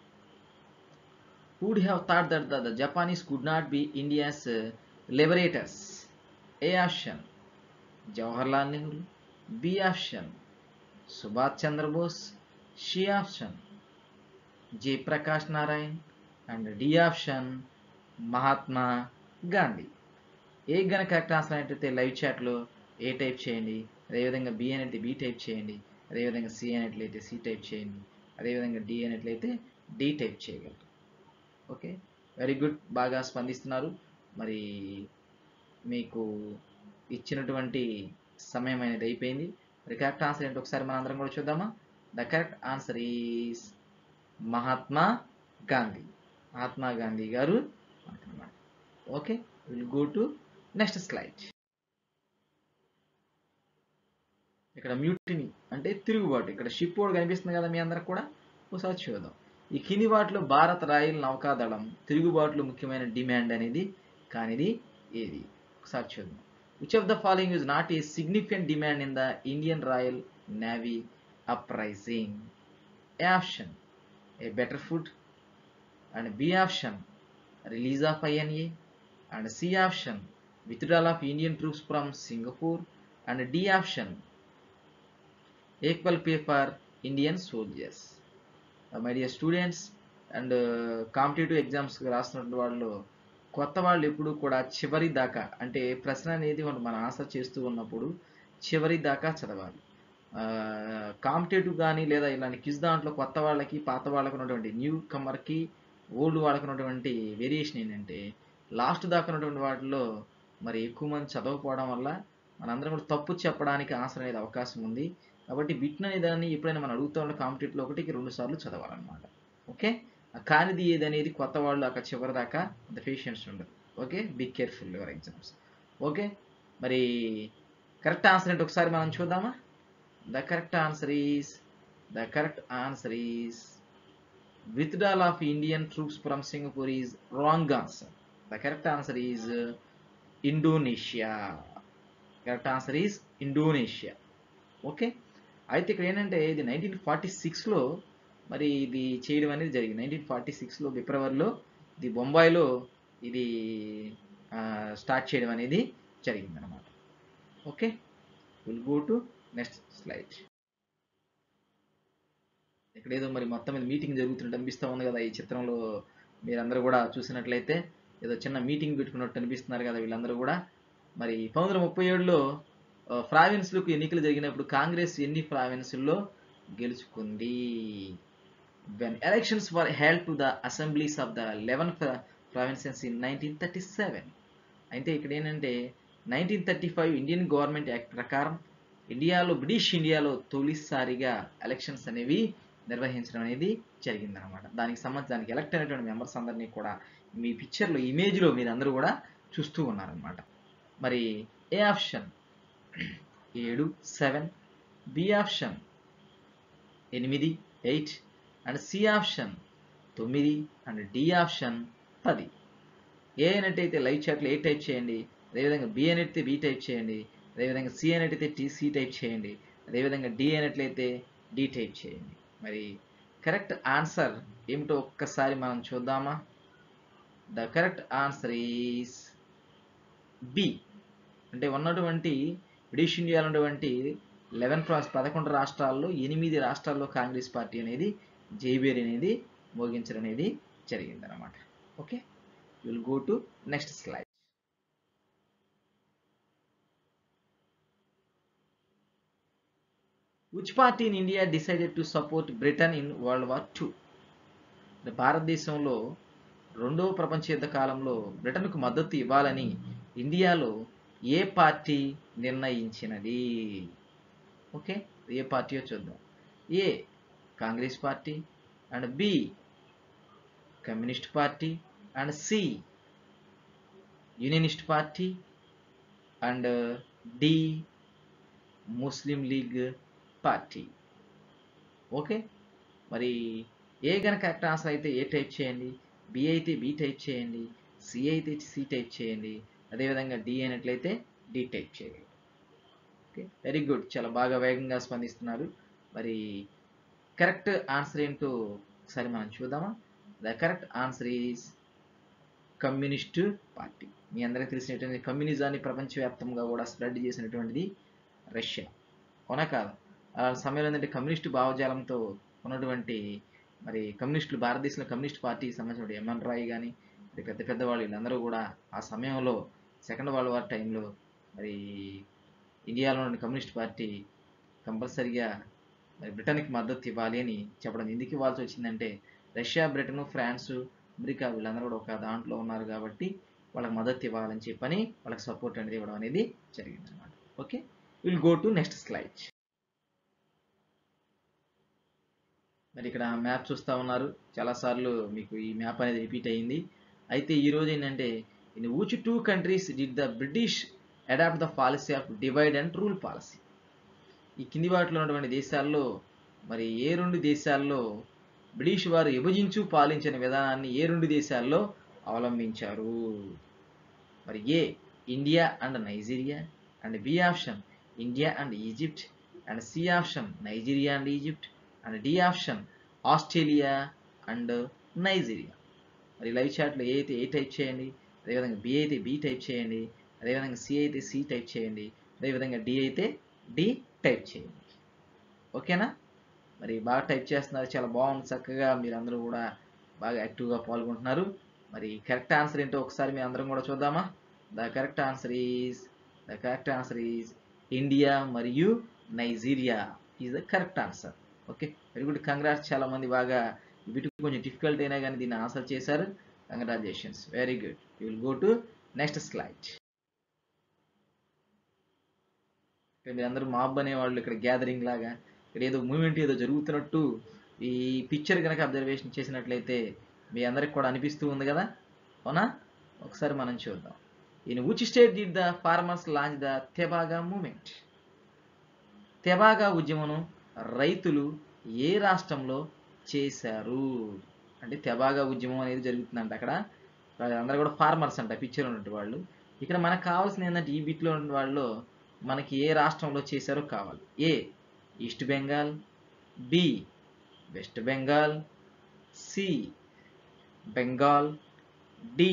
[SPEAKER 1] would have thought that the, the Japanese could not be India's uh, liberators. A option Jawaharlal Nehru. B option Subhash Chandra Bose. C option J. Prakash Narayan. And D option Mahatma Gandhi ఏ గన correct answer అయినట్లయితే live చాట్లో ఏ type చేయండి అదేవిధంగా B అనేది B type చేయండి అదేవిధంగా C అనేట్లయితే C type చేయండి అదేవిధంగా డి అనేట్లయితే డి టైప్ చేయగలరు ఓకే వెరీ గుడ్ బాగా స్పందిస్తున్నారు మరి మీకు ఇచ్చినటువంటి సమయం అనేది అయిపోయింది మరి కరెక్ట్ ఆన్సర్ ఏంటి ఒకసారి మన అందరం కూడా చూద్దామా the correct answer is Mahatma Gandhi Mahatma Gandhi garu అంటున్నాడు okay will go to next slide ఇక్కడ మ్యూటిని అంటే తిరుగుబాటు ఇక్కడ షిప్ బోర్డు కనిపిస్తుంది కదా మీ అందరికి కూడా ఒకసారి చూద్దాం ఈ కింది వాటిలో భారత రాయల్ నౌకాదళం తిరుగుబాటులో ముఖ్యమైన డిమాండ్ అనేది కానిది ఏది ఒకసారి చూద్దాం which of the following is not a significant demand in the Indian Royal Navy uprising A option A better food and B option release of INA and C option withdrawal of Indian troops from Singapore and D option equal pay for Indian soldiers my dear students and competitive exams రాస్తున్నటువంటి వాళ్ళు కొత్త వాళ్ళు ఎప్పుడు కూడా చివరి దాకా అంటే ప్రశ్న అనేది మనం ఆన్సర్ చేస్తూ ఉన్నప్పుడు చివరి దాకా చదవాలి కాంపిటేటివ్ కానీ లేదా ఇలాంటి క్విజ్ దాంట్లో కొత్త వాళ్ళకి పాత వాళ్ళకి ఉన్నటువంటి న్యూ కమర్కి ఓల్డ్ వాళ్ళకి ఉన్నటువంటి వేరియేషన్ ఏంటంటే లాస్ట్ దాకా ఉన్నటువంటి వాటిలో మరి ఎక్కువ మంది చదవకపోవడం వల్ల మనందరం కూడా తప్పు చెప్పడానికి ఆన్సర్ అనేది అవకాశం ఉంది కాబట్టి బిట్న్ అనే దాన్ని ఎప్పుడైనా మనం అడుగుతూ ఉన్న కాంపిటేటివ్లో ఒకటికి రెండు సార్లు చదవాలన్నమాట ఓకే కానిది ఏది అనేది కొత్త వాళ్ళు అక్కడ చివరి దాకా అంత పేషెన్స్ ఉండదు okay be careful your exams okay మరి కరెక్ట్ ఆన్సర్ ఏంటి ఒకసారి మనం చూద్దామా the correct answer is the correct answer is withdrawal of Indian troops from Singapore is wrong answer. The correct answer is uh, Indonesia. Correct answer is Indonesia. Okay అయితే ఇక్కడ ఏంటంటే ఇది nineteen forty సిక్స్లో మరి ఇది చేయడం అనేది జరిగింది నైన్టీన్ ఫార్టీ సిక్స్లో ఫిబ్రవరిలో ఇది బొంబాయిలో ఇది స్టార్ట్ చేయడం అనేది జరిగింది అనమాట okay will go to next slide ఇక్కడ ఏదో మరి మొత్తం మీద మీటింగ్ జరుగుతున్నట్టు అనిపిస్తూ ఉంది కదా ఈ చిత్రంలో మీరందరూ కూడా చూసినట్లయితే ఏదో చిన్న మీటింగ్ పెట్టుకున్నట్టు అనిపిస్తున్నారు కదా వీళ్ళందరూ కూడా మరి పంతొమ్మిది వందల ముప్పై ఏడులో ప్రావిన్స్లకు ఎన్నికలు జరిగినప్పుడు కాంగ్రెస్ ఎన్ని ప్రావిన్సుల్లో గెలుచుకుంది when elections were held to the assemblies of the eleven provinces in nineteen thirty seven అయితే ఇక్కడ ఏంటంటే nineteen thirty five Indian government act ప్రకారం ఇండియాలో బ్రిటిష్ ఇండియాలో తొలిసారిగా ఎలక్షన్స్ అనేవి నిర్వహించడం అనేది జరిగిందనమాట దానికి సంబంధించి దానికి ఎలక్ట్ అయినటువంటి మెంబర్స్ అందరినీ కూడా మీ పిక్చర్లో ఇమేజ్లో మీరు అందరూ కూడా చూస్తూ ఉన్నారనమాట మరి ఏ ఆప్షన్ ఏడు సెవెన్ బి ఆప్షన్ ఎనిమిది ఎయిట్ అండ్ సి ఆప్షన్ తొమ్మిది అండ్ డి ఆప్షన్ పది ఏ అనేటైతే లైవ్ చాట్లో ఏ టైప్ చేయండి అదేవిధంగా బి అనేటితే బి టైప్ చేయండి అదేవిధంగా సి అనేటైతే టీ సి టైప్ చేయండి అదేవిధంగా డి అనేట్లయితే డి టైప్ చేయండి మరి కరెక్ట్ ఆన్సర్ ఏమిటో ఒక్కసారి మనం చూద్దామా the correct answer is B అంటే ఉన్నటువంటి బ్రిటిష్ ఇండియాలో ఉన్నటువంటి లెవెన్ ప్రాస్ పదకొండు రాష్ట్రాల్లో ఎనిమిది రాష్ట్రాల్లో కాంగ్రెస్ పార్టీ అనేది జైబేరి అనేది మోగించడం అనేది జరిగిందనమాట okay will go to next slide which party in India decided to support Britain in world war two భారతదేశంలో రెండవ ప్రపంచ యుద్ధ కాలంలో బ్రిటన్కు మద్దతు ఇవ్వాలని ఇండియాలో ఏ పార్టీ నిర్ణయించినది ఓకే ఏ పార్టీయో చూద్దాం A Congress party and B communist party and C unionist party and D Muslim league party okay మరి ఏ కనుక కరెక్ట్ ఆన్సర్ అయితే ఏ టైప్ చేయండి బి అయితే బి టైప్ చేయండి సి అయితే సి టైప్ చేయండి అదేవిధంగా డి అయినట్లయితే డి టైప్ చేయండి ఓకే వెరీ గుడ్ చాలా బాగా వేగంగా స్పందిస్తున్నారు మరి కరెక్ట్ ఆన్సర్ ఏంటో ఒకసారి మనం చూద్దామా the correct answer is communist party మీ అందరికీ తెలిసినటువంటి కమ్యూనిజాన్ని ప్రపంచవ్యాప్తంగా కూడా స్ప్రెడ్ చేసినటువంటిది రష్యా అవునా కాదు అలా సమయంలో ఏంటంటే కమ్యూనిస్టు భావజాలంతో ఉన్నటువంటి మరి కమ్యూనిస్టులు భారతదేశంలో కమ్యూనిస్ట్ పార్టీకి సంబంధించిన ఎంఎన్ రాయ్ కానీ మరి పెద్ద పెద్ద వాళ్ళు వీళ్ళందరూ కూడా ఆ సమయంలో సెకండ్ వరల్డ్ వార్ టైంలో మరి ఇండియాలోని కమ్యూనిస్ట్ పార్టీ కంపల్సరిగా మరి బ్రిటన్కి మద్దతు ఇవ్వాలి అని చెప్పడం ఎందుకు ఇవ్వాల్సి వచ్చిందంటే రష్యా బ్రిటన్ ఫ్రాన్స్ అమెరికా వీళ్ళందరూ కూడా ఒక దాంట్లో ఉన్నారు కాబట్టి వాళ్ళకి మద్దతు ఇవ్వాలని చెప్పని వాళ్ళకి సపోర్ట్ అనేది ఇవ్వడం అనేది జరిగింది అనమాట okay will go to next slide మరి ఇక్కడ మ్యాప్ చూస్తూ ఉన్నారు చాలాసార్లు మీకు ఈ మ్యాప్ అనేది రిపీట్ అయ్యింది అయితే ఈ రోజు ఏంటంటే in which two countries did the British adopt the policy of divide and rule policy ఈ కింది వాటిలో ఉన్నటువంటి దేశాల్లో మరి ఏ రెండు దేశాల్లో బ్రిటిష్ వారు విభజించు పాలించిన విధానాన్ని ఏ రెండు దేశాల్లో అవలంబించారు మరి A India and Nigeria and B option India and Egypt and C option Nigeria and Egypt and D option Australia and Nigeria మరి లైవ్ చాట్లో ఏ అయితే ఏ టైప్ చేయండి అదేవిధంగా బి అయితే బి టైప్ చేయండి అదేవిధంగా సి అయితే సి టైప్ చేయండి అదేవిధంగా డి అయితే డి టైప్ చేయండి ఓకేనా మరి బాగా టైప్ చేస్తున్నారు చాలా బాగుంది చక్కగా మీరు అందరూ కూడా బాగా యాక్టివ్గా పాల్గొంటున్నారు మరి కరెక్ట్ ఆన్సర్ ఏంటో ఒకసారి మేము అందరం కూడా చూద్దామా the correct answer is the correct answer is India మరియు Nigeria is the correct answer okay very good congrats చాలా మంది బాగా వీటికి కొంచెం డిఫికల్ట్ అయినా కానీ దీన్ని ఆన్సర్ చేశారు congratulations very good you will go to next slide ఇక్కడ మీరు అందరూ మాబ్ అనేవాళ్ళు ఇక్కడ గ్యాదరింగ్ లాగా ఇక్కడ ఏదో మూమెంట్ ఏదో జరుగుతున్నట్టు ఈ పిక్చర్ కనుక అబ్జర్వేషన్ చేసినట్లయితే మీ అందరికి కూడా అనిపిస్తూ ఉంది కదా అవునా ఒకసారి మనం చూద్దాం in which state did the farmers launch the Tebhaga movement Tebhaga ఉద్యమను రైతులు ఏ రాష్ట్రంలో చేశారు అంటే తెబాగా ఉద్యమం అనేది జరుగుతుందంట అక్కడ అందరూ కూడా ఫార్మర్స్ అంట పిక్చర్ ఉన్నట్టు వాళ్ళు ఇక్కడ మనకు కావాల్సిన ఏంటంటే ఈ బిట్లో ఉన్న వాళ్ళు మనకి ఏ రాష్ట్రంలో చేశారో కావాలి A East Bengal B West Bengal C Bengal D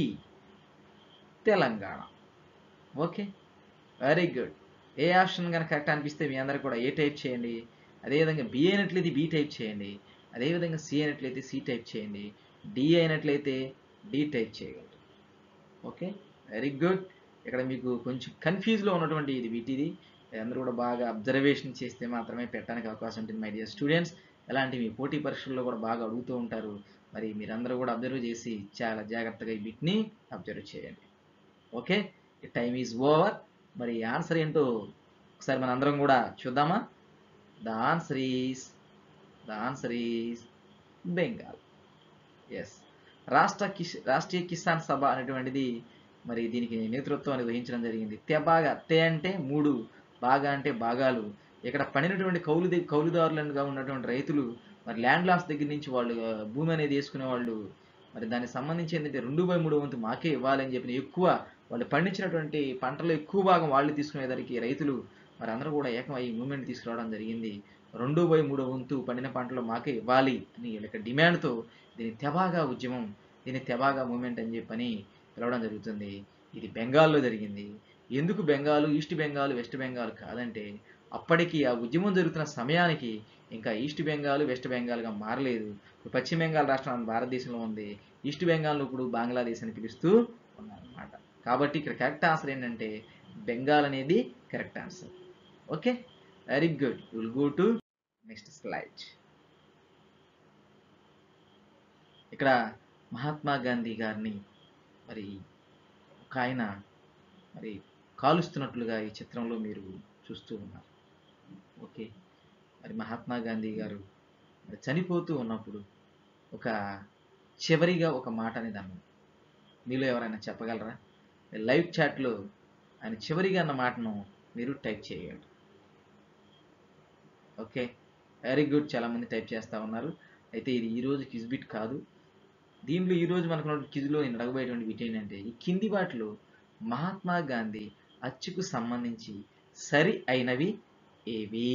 [SPEAKER 1] Telangana okay very good A option కనుక కరెక్ట్ అనిపిస్తే మీ అందరు కూడా ఏ టైప్ చేయండి అదేవిధంగా బి అయినట్లయితే బి టైప్ చేయండి అదేవిధంగా సి అయినట్లయితే సి టైప్ చేయండి డి అయినట్లయితే డి టైప్ చేయగలరు ఓకే వెరీ గుడ్ ఇక్కడ మీకు కొంచెం కన్ఫ్యూజ్లో ఉన్నటువంటి ఇది వీటిది అందరూ కూడా బాగా అబ్జర్వేషన్ చేస్తే మాత్రమే పెట్టడానికి అవకాశం ఉంటుంది మై డియర్ స్టూడెంట్స్ ఎలాంటి మీ పోటీ పరీక్షల్లో కూడా బాగా అడుగుతూ ఉంటారు మరి మీరందరూ కూడా అబ్జర్వ్ చేసి చాలా జాగ్రత్తగా ఈ బిట్ని అబ్జర్వ్ చేయండి ఓకే టైమ్ ఈజ్ ఓవర్ మరి ఆన్సర్ ఏంటో ఒకసారి మన అందరం కూడా చూద్దామా the answer is the answer is Bengal ఎస్ రాష్ట్ర కిస్ రాష్ట్రీయ కిసాన్ సభ అనేటువంటిది మరి దీనికి నేతృత్వాన్ని వహించడం జరిగింది తె బాగా తే అంటే మూడు బాగా అంటే భాగాలు ఇక్కడ పడినటువంటి కౌలు ది- కౌలుదారులుగా ఉన్నటువంటి రైతులు మరి ల్యాండ్ లాస్ దగ్గర నుంచి వాళ్ళు ఆ, భూమి అనేది వేసుకునే వాళ్ళు మరి దానికి సంబంధించి ఏంటంటే రెండు బై మూడు వంతు మాకే ఇవ్వాలని చెప్పి ఎక్కువ వాళ్ళు పండించినటువంటి పంటలో ఎక్కువ భాగం వాళ్ళు తీసుకునేదానికి రైతులు మరి అందరూ కూడా ఏకం ఈ మూమెంట్ తీసుకురావడం జరిగింది రెండు బై మూడో వంతు పండిన పంటలో మాకే ఇవ్వాలి అని వీళ్ళ యొక్క డిమాండ్తో దీని తెబాగా ఉద్యమం దీని తెబాగా మూమెంట్ అని చెప్పని పిలవడం జరుగుతుంది ఇది బెంగాల్లో జరిగింది ఎందుకు బెంగాల్ ఈస్ట్ బెంగాల్ వెస్ట్ బెంగాల్ కాదంటే అప్పటికి ఆ ఉద్యమం జరుగుతున్న సమయానికి ఇంకా ఈస్ట్ బెంగాల్ వెస్ట్ బెంగాల్గా మారలేదు ఇప్పుడు పశ్చిమ బెంగాల్ రాష్ట్రం భారతదేశంలో ఉంది ఈస్ట్ బెంగాల్ ఇప్పుడు బంగ్లాదేశ్ అని పిలుస్తూ ఉన్నారన్నమాట కాబట్టి ఇక్కడ కరెక్ట్ ఆన్సర్ ఏంటంటే బెంగాల్ అనేది correct answer okay very good will go to next slide ఇక్కడ మహాత్మా గాంధీ గారిని మరి ఒక ఆయన మరి కాలుస్తున్నట్లుగా ఈ చిత్రంలో మీరు చూస్తూ ఉన్నారు ఓకే మరి మహాత్మా గాంధీ గారు మరి చనిపోతూ ఉన్నప్పుడు ఒక చివరిగా ఒక మాట అనేది అన్నాడు మీలో ఎవరైనా చెప్పగలరా లైవ్ చాట్లో ఆయన చివరిగా అన్న మాటను మీరు టైప్ చేయగలరు ఓకే వెరీ గుడ్ చాలామంది టైప్ చేస్తూ ఉన్నారు అయితే ఇది ఈరోజు క్విజ్ బిట్ కాదు దీంట్లో ఈరోజు మనకు క్విజ్లో నేను అడగబోయేటువంటి బిట్ ఏంటంటే ఈ కింది వాటిలో మహాత్మా గాంధీ అచ్చుకు సంబంధించి సరి అయినవి ఏవి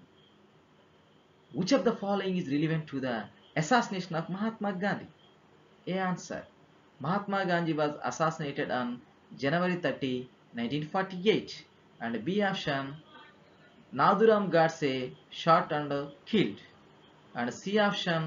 [SPEAKER 1] which of the following is relevant to the assassination of Mahatma Gandhi A answer Mahatma Gandhi was assassinated on January thirty nineteen forty eight and B option Nathuram Godse shot and killed and C option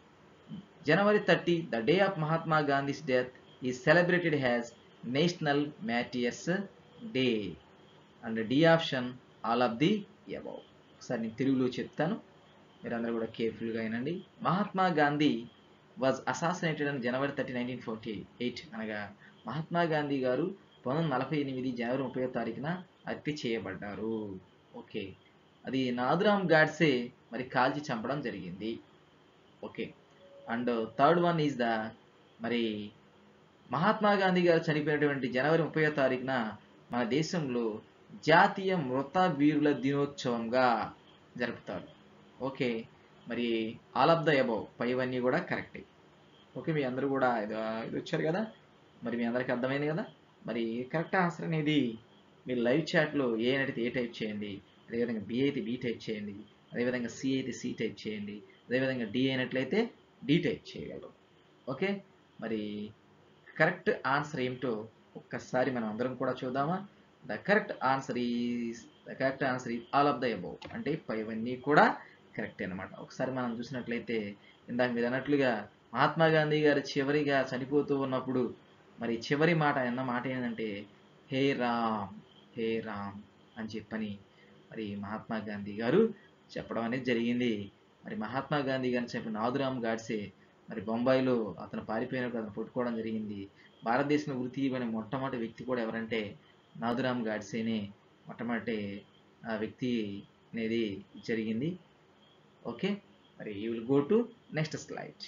[SPEAKER 1] January thirty the day of Mahatma Gandhi's death is celebrated as national martyrs day and D option all of the above ఒకసారి నేను తెలుగులో చెప్తాను మీరందరూ కూడా కేర్ఫుల్గా వినండి Mahatma Gandhi was assassinated అని January thirty nineteen forty eight అనగా మహాత్మా గాంధీ గారు పంతొమ్మిది నలభై ఎనిమిది జనవరి ముప్పై తారీఖున హత్య చేయబడ్డారు ఓకే అది నాదురామ్ గాడ్సే మరి కాల్చి చంపడం జరిగింది okay and third one is the మరి మహాత్మా గాంధీ గారు చనిపోయినటువంటి జనవరి ముప్పై తారీఖున మన దేశంలో జాతీయ మృత వీరుల దినోత్సవంగా జరుపుతారు ఓకే మరి ఆల్ ఆఫ్ ద అబౌవ్ పైవన్నీ కూడా కరెక్టే ఓకే మీ అందరూ కూడా ఇది ఇది వచ్చారు కదా మరి మీ అందరికీ అర్థమైంది కదా మరి కరెక్ట్ ఆన్సర్ అనేది మీరు లైవ్ చాట్లో ఏ అయితే ఏ టైప్ చేయండి అదేవిధంగా బి అయితే బి టైప్ చేయండి అదేవిధంగా సి అయితే సి టైప్ చేయండి అదేవిధంగా డి అయినట్లయితే డి టైప్ చేయగలరు ఓకే మరి కరెక్ట్ ఆన్సర్ ఏమిటో ఒక్కసారి మనం అందరం కూడా చూద్దామా the correct answer is the correct answer is all of the above అంటే పైవన్నీ కూడా కరెక్ట్ అనమాట ఒకసారి మనం చూసినట్లయితే ఇందాక మీరు అన్నట్లుగా మహాత్మా గాంధీ గారు చివరిగా చనిపోతూ ఉన్నప్పుడు మరి చివరి మాట అన్న మాట ఏంటంటే హే రామ్ హే రామ్ అని చెప్పని మరి మహాత్మా గాంధీ గారు చెప్పడం అనేది జరిగింది మరి మహాత్మా గాంధీ గారిని చెప్పిన నాదురామ్ గాడ్సే మరి బొంబాయిలో అతను పారిపోయినప్పుడు అతను పట్టుకోవడం జరిగింది భారతదేశంలో వృత్తి ఇవ్వని మొట్టమొదటి వ్యక్తి కూడా ఎవరంటే నాదురామ్ గాడ్సేనే మొట్టమొదటి ఆ వ్యక్తి అనేది జరిగింది ఓకే మరి you will go to next slide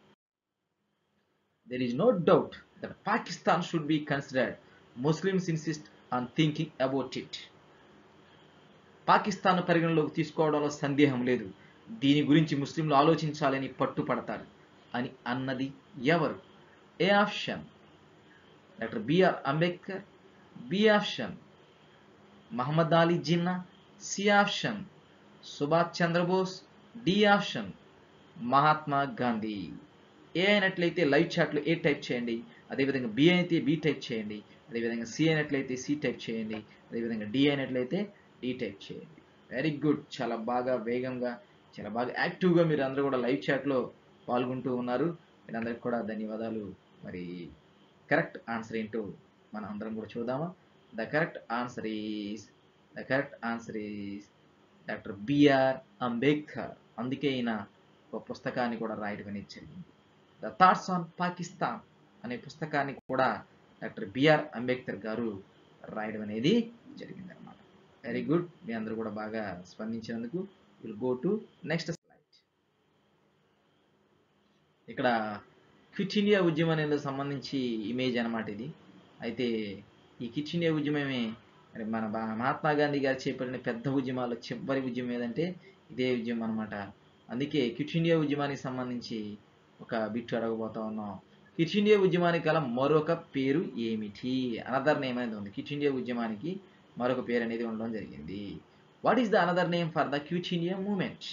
[SPEAKER 1] there is no doubt that Pakistan should be considered. Muslims insist on thinking about it. Pakistan పరిగణలోకి తీసుకోవడంలో సందేహం లేదు దీని గురించి ముస్లింలు ఆలోచించాలని పట్టుపడతారు అని అన్నది ఎవరు A option doctor BR Ambedkar B option Mohammed Ali Jinnah C option Subhash Chandrabose D option Mahatma Gandhi A అయినట్లయితే లైవ్ చాట్లో ఏ టైప్ చేయండి అదేవిధంగా బి అయితే బి టైప్ చేయండి అదేవిధంగా సి అయినట్లయితే సి టైప్ చేయండి అదేవిధంగా డి అయినట్లయితే డి టైప్ చేయండి వెరీ గుడ్ చాలా బాగా వేగంగా చాలా బాగా యాక్టివ్గా మీరు అందరూ కూడా లైవ్ చాట్లో పాల్గొంటూ ఉన్నారు మీరందరికీ కూడా ధన్యవాదాలు మరి కరెక్ట్ ఆన్సర్ ఏంటో మనం అందరం కూడా చూద్దామా the correct answer is the correct answer is doctor BR Ambedkar అందుకే ఈయన ఒక పుస్తకాన్ని కూడా రాయడం అనేది జరిగింది ద థాట్స్ ఆన్ పాకిస్తాన్ అనే పుస్తకాన్ని కూడా డాక్టర్ బిఆర్ అంబేద్కర్ గారు రాయడం అనేది జరిగింది అనమాట వెరీ గుడ్ మీ అందరూ కూడా బాగా స్పందించినందుకు will go to next slide ఇక్కడ క్విట్ ఇండియా ఉద్యమం అనేది సంబంధించి ఇమేజ్ అనమాట ఇది అయితే ఈ క్విట్ ఇండియా ఉద్యమమే మరి మన బా- మహాత్మా గాంధీ గారు చేపట్టిన పెద్ద ఉద్యమాలు చివరి ఉద్యమం ఏదంటే ఇదే ఉద్యమం అనమాట అందుకే క్విట్ ఇండియా ఉద్యమానికి సంబంధించి ఒక బిట్ అడగబోతా ఉన్నాం క్విట్ ఇండియా ఉద్యమానికి గల మరొక పేరు ఏమిటి అనదర్ నేమ్ అనేది ఉంది క్విట్ ఇండియా ఉద్యమానికి మరొక పేరు అనేది ఉండడం జరిగింది what is the another name for the quit India movement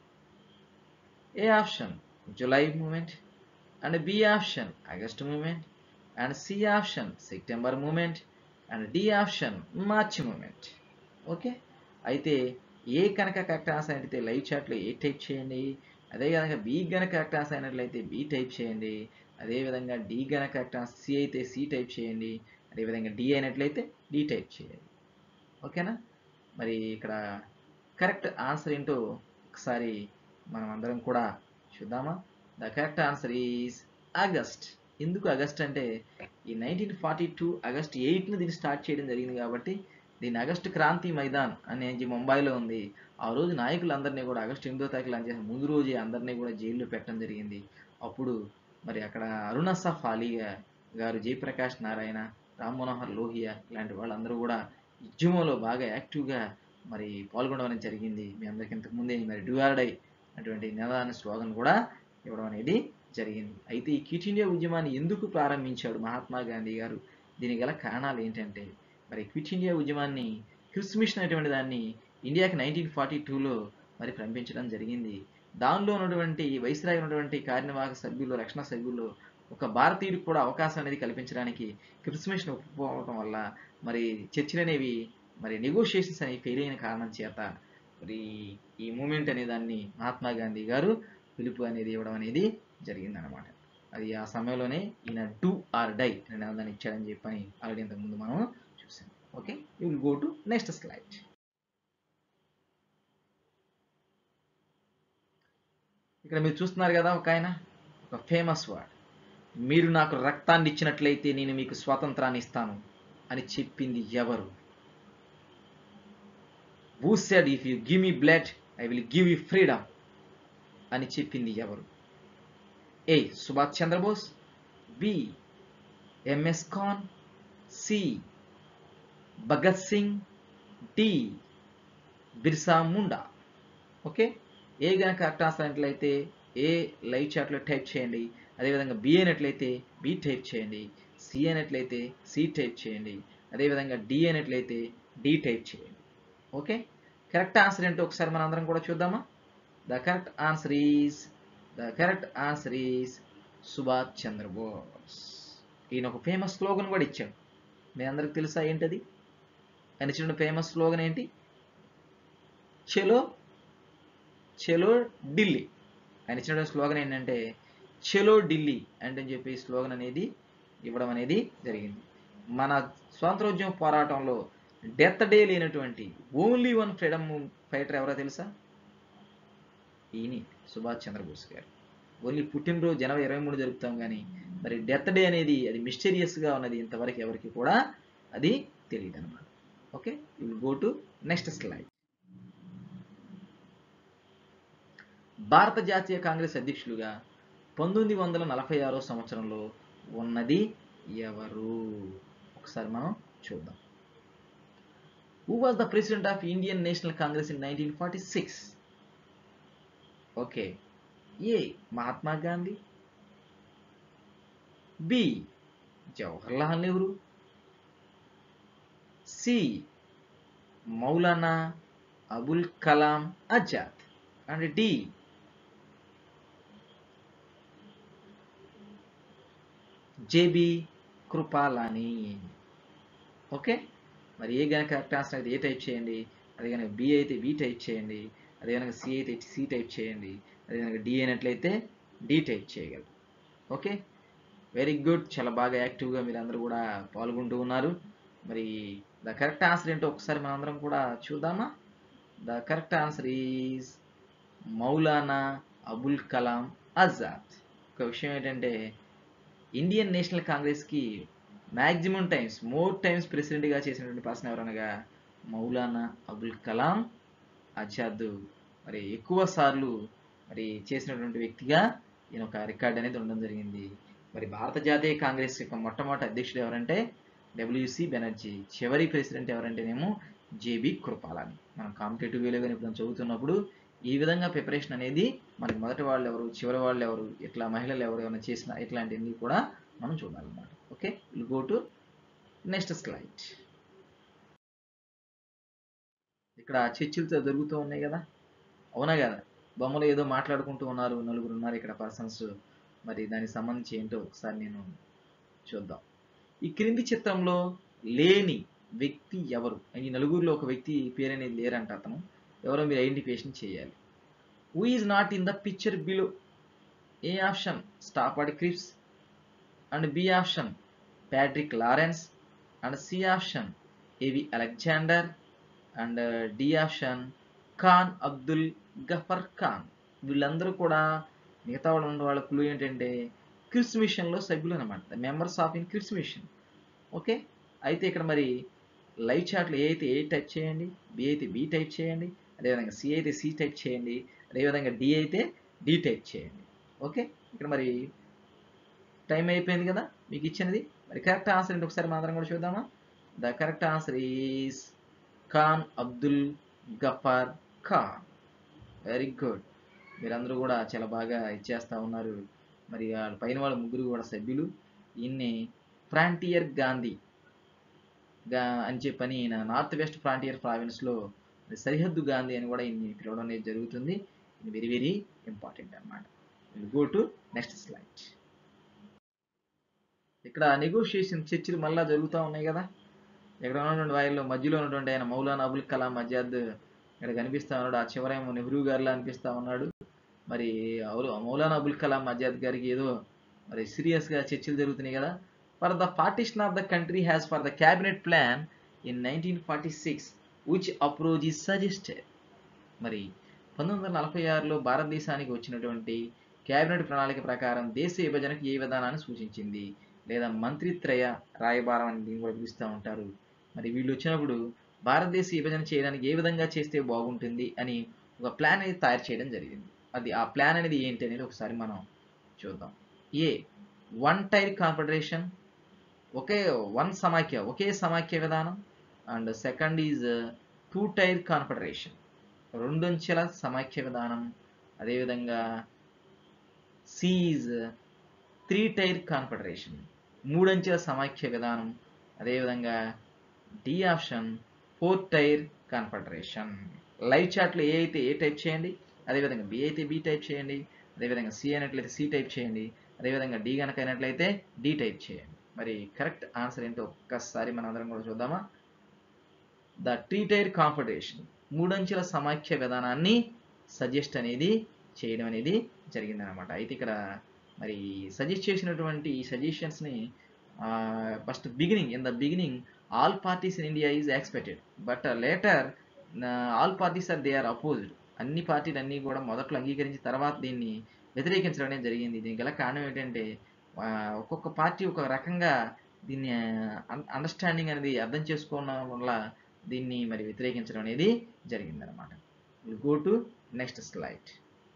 [SPEAKER 1] A option July movement and B option August movement and C option September movement and D option March movement okay అయితే A కనుక correct answer అయితే live చాట్లో ఏ type చేయండి అదే కనుక B కనుక correct answer అయినట్లయితే B type చేయండి అదేవిధంగా డి కనుక కరెక్ట్ ఆన్సర్ సి అయితే సి టైప్ చేయండి అదేవిధంగా డి అయినట్లయితే డి టైప్ చేయండి ఓకేనా మరి ఇక్కడ కరెక్ట్ ఆన్సర్ ఏంటో ఒకసారి మనం అందరం కూడా చూద్దామా the correct answer is August ఎందుకు ఆగస్ట్ అంటే ఈ నైన్టీన్ ఫార్టీ టూ ఆగస్ట్ ఎయిట్ని దీన్ని స్టార్ట్ చేయడం జరిగింది కాబట్టి దీన్ని ఆగస్ట్ క్రాంతి మైదాన్ అనేది ముంబైలో ఉంది ఆ రోజు నాయకులందరినీ కూడా ఆగస్ట్ ఎనిమిదో తారీఖు లాంచ్ చేసిన ముందు రోజే అందరినీ కూడా జైల్లో పెట్టడం జరిగింది అప్పుడు మరి అక్కడ అరుణ సఫాలి గారు జయప్రకాష్ నారాయణ రామ్ మనోహర్ లోహియా ఇలాంటి వాళ్ళందరూ కూడా ఉద్యమంలో బాగా యాక్టివ్గా మరి పాల్గొనడం అనేది జరిగింది మీ అందరికి ఇంతకు ముందే మరి డ్యూఆర్డై అటువంటి నినాదాన్ని స్లోగన్ కూడా ఇవ్వడం అనేది జరిగింది అయితే ఈ క్విట్ ఇండియా ఉద్యమాన్ని ఎందుకు ప్రారంభించాడు మహాత్మా గాంధీ గారు దీనికి గల కారణాలు ఏంటంటే మరి క్విట్ ఇండియా ఉద్యమాన్ని క్రిస్ మిషన్ అనేటువంటి దాన్ని ఇండియాకి నైన్టీన్ ఫార్టీ టూలో మరి పంపించడం జరిగింది దానిలో ఉన్నటువంటి వైస్రాయి ఉన్నటువంటి కార్యనిర్వాహక సభ్యులు రక్షణ సభ్యులు ఒక భారతీయుడికి కూడా అవకాశం అనేది కల్పించడానికి క్రిస్ మిషన్ ఒప్పుకోవడం వల్ల మరి చర్చలు అనేవి మరి నెగోషియేషన్స్ అనేవి ఫెయిల్ అయిన కారణం చేత మరి ఈ మూమెంట్ అనే దాన్ని మహాత్మా గాంధీ గారు పిలుపు అనేది ఇవ్వడం అనేది జరిగిందనమాట అది ఆ సమయంలోనే ఈయన డూ ఆర్ డై అనే దాన్ని ఇచ్చాడని చెప్పని ఆల్రెడీ ఇంతకుముందు మనం చూసాం okay you will go to next slide ఇక్కడ మీరు చూస్తున్నారు కదా ఒక ఆయన ఒక ఫేమస్ వర్డ్ మీరు నాకు రక్తాన్ని ఇచ్చినట్లయితే నేను మీకు స్వాతంత్రాన్ని ఇస్తాను అని చెప్పింది ఎవరు who said if you give me blood I will give you freedom అని చెప్పింది ఎవరు A Subhash Chandrabose B M S Khan C Bhagat Singh D Birsa Munda okay A గనక కరెక్ట్ ఆన్సర్ అయినట్లయితే ఏ లైవ్ చాట్లో టైప్ చేయండి అదేవిధంగా బి అయినట్లయితే బి టైప్ చేయండి సి అయినట్లయితే సి టైప్ చేయండి అదేవిధంగా డి అయినట్లయితే డి టైప్ చేయండి ఓకే కరెక్ట్ ఆన్సర్ ఏంటో ఒకసారి మన అందరం కూడా చూద్దామా the correct answer is the correct answer is Subhash Chandrabose ఈయన ఒక ఫేమస్ స్లోగన్ కూడా ఇచ్చాడు మీ అందరికి తెలుసా ఏంటది ఆయన ఇచ్చిన ఫేమస్ స్లోగన్ ఏంటి చెలో చెలో ఢిల్లీ ఆయన ఇచ్చిన స్లోగన్ ఏంటంటే చెలో ఢిల్లీ అంటే అని చెప్పి స్లోగన్ అనేది ఇవ్వడం అనేది జరిగింది మన స్వాతంత్రోద్యమ పోరాటంలో డెత్ డే లేనటువంటి ఓన్లీ వన్ ఫ్రీడమ్ ఫైటర్ ఎవరో తెలుసా ఈయన సుభాష్ చంద్రబోస్ గారు ఓన్లీ పుట్టినరోజు జనవరి ఇరవై మూడు జరుపుతాం కానీ మరి డెత్ డే అనేది అది మిస్టీరియస్గా ఉన్నది ఇంతవరకు ఎవరికి కూడా అది తెలియదు అనమాట okay will go to next slide భారత జాతీయ కాంగ్రెస్ అధ్యక్షులుగా పంతొమ్మిది వందల నలభై ఆరో సంవత్సరంలో ఉన్నది ఎవరు ఒకసారి మనం చూద్దాం who was the president of Indian National Congress in nineteen forty six okay A Mahatma Gandhi B Jawaharlal Nehru C Maulana Abul Kalam Azad and D J B Kripalani okay మరి ఏ కనుక కరెక్ట్ ఆన్సర్ అయితే ఏ టైప్ చేయండి అదే కనుక బి అయితే బి టైప్ చేయండి అదే కనుక సి అయితే సి టైప్ చేయండి అదే కనుక డి అయినట్లయితే డి టైప్ చేయగలరు ఓకే వెరీ గుడ్ చాలా బాగా యాక్టివ్గా మీరు అందరూ కూడా పాల్గొంటూ ఉన్నారు మరి ద కరెక్ట్ ఆన్సర్ ఏంటో ఒకసారి మనందరం కూడా చూద్దామా the correct answer is Maulana Abul Kalam Azad ఒక విషయం ఏంటంటే ఇండియన్ నేషనల్ కాంగ్రెస్కి మ్యాక్సిమం టైమ్స్ మోర్ టైమ్స్ ప్రెసిడెంట్గా చేసినటువంటి పర్సన్ ఎవరనగా మౌలానా అబుల్ కలాం ఆజాద్ మరి ఎక్కువ సార్లు మరి చేసినటువంటి వ్యక్తిగా ఈయన ఒక రికార్డ్ అనేది ఉండడం జరిగింది మరి భారత జాతీయ కాంగ్రెస్ యొక్క మొట్టమొదటి అధ్యక్షుడు ఎవరంటే డబ్ల్యూసి బెనర్జీ చివరి ప్రెసిడెంట్ ఎవరంటేనేమో జేబీ కృపాలని మనం కాంపిటేటివ్ వేలో కానీ ఇప్పుడు చదువుతున్నప్పుడు ఈ విధంగా ప్రిపరేషన్ అనేది మనకి మొదటి వాళ్ళు ఎవరు చివరి వాళ్ళు ఎవరు ఇట్లా మహిళలు ఎవరు ఏమైనా చేసిన ఇట్లాంటివన్నీ కూడా మనం చూడాలన్నమాట okay will go to next slide ఇక్కడ చర్చలు జరుగుతూ ఉన్నాయి కదా అవునా కదా బొమ్మలు ఏదో మాట్లాడుకుంటూ ఉన్నారు నలుగురు ఉన్నారు ఇక్కడ పర్సన్స్ మరి దానికి సంబంధించి ఏంటో ఒకసారి నేను చూద్దాం ఈ క్రింది చిత్రంలో లేని వ్యక్తి ఎవరు ఈ నలుగురిలో ఒక వ్యక్తి పేరు అనేది లేరంట అతను ఎవరో మీరు ఐడెంటిఫికేషన్ చేయాలి who is not in the picture below A option Stafford Cripps and B option Patrick Lawrence and C option ఏవి Alexander and D option Khan Abdul Ghaffar Khan వీళ్ళందరూ కూడా మిగతా వాళ్ళు ఉన్న వాళ్ళ క్లూ ఏంటంటే క్రిస్ మిషన్లో సభ్యులు అనమాట members of in Cripps mission okay అయితే ఇక్కడ మరి లైవ్ చాట్లో ఏ అయితే ఏ టైప్ చేయండి బి అయితే బి టైప్ చేయండి అదేవిధంగా సి అయితే సి టైప్ చేయండి అదేవిధంగా డి అయితే డి టైప్ చేయండి ఓకే ఇక్కడ మరి టైం అయిపోయింది కదా మీకు ఇచ్చినది మరి కరెక్ట్ ఆన్సర్ ఏంటి ఒకసారి మాత్రం కూడా చూద్దామా the correct answer is Khan Abdul Ghaffar Khan very good మీరందరూ కూడా చాలా బాగా ఇచ్చేస్తా ఉన్నారు మరి వాళ్ళ పైన వాళ్ళ ముగ్గురు కూడా సభ్యులు ఈయన్ని ఫ్రాంటియర్ గాంధీ గా అని చెప్పని ఈయన నార్త్ వెస్ట్ ఫ్రాంటియర్ ప్రావిన్స్లో సరిహద్దు గాంధీ అని కూడా ఈయన్ని పిలవడం అనేది జరుగుతుంది ఇది వెరీ వెరీ ఇంపార్టెంట్ అనమాట గో టు నెక్స్ట్ స్లైడ్ ఇక్కడ నెగోషియేషన్ చర్చలు మళ్ళా జరుగుతూ ఉన్నాయి కదా ఇక్కడ ఉన్నటువంటి వారిలో మధ్యలో ఉన్నటువంటి ఆయన మౌలానా అబుల్ కలాం ఆజాద్ ఇక్కడ కనిపిస్తా ఉన్నాడు ఆ చివరేమో నెహ్రూ గారిలా అనిపిస్తా ఉన్నాడు మరి అవును మౌలానా అబుల్ కలాం ఆజాద్ గారికి ఏదో మరి సీరియస్ గా చర్చలు జరుగుతున్నాయి కదా for the partition of the country as for the cabinet plan in nineteen forty six which approach is suggested మరి పంతొమ్మిది వందల నలభై ఆరులో భారతదేశానికి వచ్చినటువంటి కేబినెట్ ప్రణాళిక ప్రకారం దేశ విభజనకు ఏ విధానాన్ని సూచించింది లేదా మంత్రిత్రయ రాయబారం అని దీన్ని కూడా పిలుస్తూ ఉంటారు మరి వీళ్ళు వచ్చినప్పుడు భారతదేశ విభజన చేయడానికి ఏ విధంగా చేస్తే బాగుంటుంది అని ఒక ప్లాన్ అనేది తయారు చేయడం జరిగింది అది ఆ ప్లాన్ అనేది ఏంటి అనేది ఒకసారి మనం చూద్దాం ఏ వన్ టైర్ కాన్ఫెడరేషన్ ఒకే వన్ సమాఖ్య ఒకే సమాఖ్య విధానం and second is two tier confederation రెండంచెల సమాఖ్య విధానం అదేవిధంగా C is three tier confederation మూడంచెల సమాఖ్య విధానం అదేవిధంగా D option four tier confederation live చాట్లో ఏ అయితే ఏ టైప్ చేయండి అదేవిధంగా బి అయితే బి టైప్ చేయండి అదేవిధంగా సి అయినట్లయితే సి టైప్ చేయండి అదేవిధంగా డి కనుక అయినట్లయితే డి టైప్ చేయండి మరి కరెక్ట్ ఆన్సర్ ఏంటో ఒక్కసారి మనం అందరం కూడా చూద్దామా ద టీ టైర్ కాన్ఫెడరేషన్ మూడంచెల సమాఖ్య విధానాన్ని సజెస్ట్ అనేది చేయడం అనేది జరిగిందనమాట అయితే ఇక్కడ మరి సజెస్ట్ చేసినటువంటి ఈ సజెషన్స్ని first beginning in the beginning all parties in India is expected but later all parties are they are opposed అన్ని పార్టీలు అన్నీ కూడా మొదట్లో అంగీకరించి తర్వాత దీన్ని వ్యతిరేకించడం అనేది జరిగింది దీనికి గల కారణం ఏంటంటే ఆ, ఒక్కొక్క పార్టీ ఒక రకంగా దీన్ని అండర్స్టాండింగ్ అనేది అర్థం చేసుకోవడం వల్ల దీన్ని మరి వ్యతిరేకించడం అనేది జరిగిందనమాట గో టు నెక్స్ట్ స్లైడ్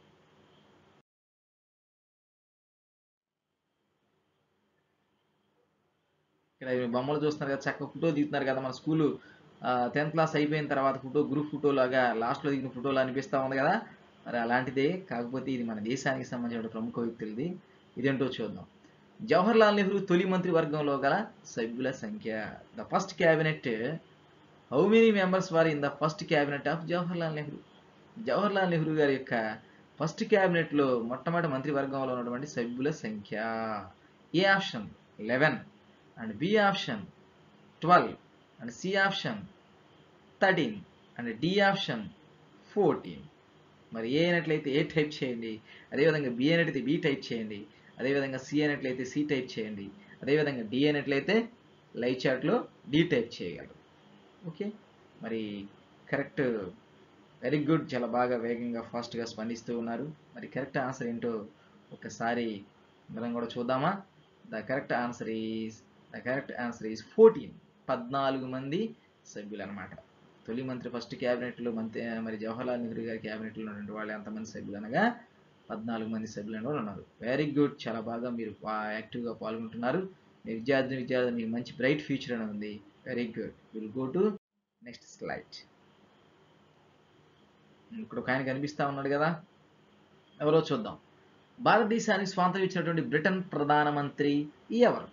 [SPEAKER 1] ఇక్కడ ఈ బొమ్మలు చూస్తున్నారు కదా చక్కగా ఫోటో దిగుతున్నారు కదా మన స్కూల్ టెన్త్ క్లాస్ అయిపోయిన తర్వాత ఫోటో గ్రూప్ ఫోటో లాగా లాస్ట్లో దిగిన ఫోటోలు అనిపిస్తూ ఉంది కదా మరి అలాంటిదే కాకపోతే ఇది మన దేశానికి సంబంధించిన ప్రముఖ వ్యక్తులది ఇదేంటో చూద్దాం జవహర్ లాల్ నెహ్రూ తొలి మంత్రి వర్గంలో గల సభ్యుల సంఖ్య the first cabinet how many members were in the first cabinet of Jawahar Lal Nehru Jawahar Lal Nehru గారి యొక్క ఫస్ట్ క్యాబినెట్లో మొట్టమొదటి మంత్రివర్గంలో ఉన్నటువంటి సభ్యుల సంఖ్య A option eleven and B option twelve and C option thirteen and D option fourteen మరి ఏ అయినట్లయితే ఏ టైప్ చేయండి అదేవిధంగా బి అయినట్లయితే బి టైప్ చేయండి అదేవిధంగా సి అయినట్లయితే సి టైప్ చేయండి అదేవిధంగా డి అయినట్లయితే లైవ్ చాట్లో డి టైప్ చేయగలరు ఓకే మరి కరెక్ట్ వెరీ గుడ్ చాలా బాగా వేగంగా ఫాస్ట్గా స్పందిస్తూ ఉన్నారు మరి కరెక్ట్ ఆన్సర్ ఏంటో ఒకసారి మనం కూడా చూద్దామా the correct answer is the correct answer is fourteen పద్నాలుగు మంది సభ్యులు అనమాట తొలి మంత్రి ఫస్ట్ క్యాబినెట్లో మంత్రి మరి జవహర్లాల్ నెహ్రూ గారి క్యాబినెట్లో ఉన్నటువంటి వాళ్ళు ఎంతమంది సభ్యులు అనగా పద్నాలుగు మంది సభ్యులు అని కూడా ఉన్నారు వెరీ గుడ్ చాలా బాగా మీరు యాక్టివ్గా పాల్గొంటున్నారు మీ విద్యార్థి విద్యార్థి మీకు మంచి బ్రైట్ ఫ్యూచర్ అని ఉంది very good will go to next slide ఇక్కడ ఒక ఆయన కనిపిస్తా ఉన్నాడు కదా ఎవరో చూద్దాం భారతదేశానికి స్వాతంత్రం ఇచ్చినటువంటి బ్రిటన్ ప్రధానమంత్రి ఎవరు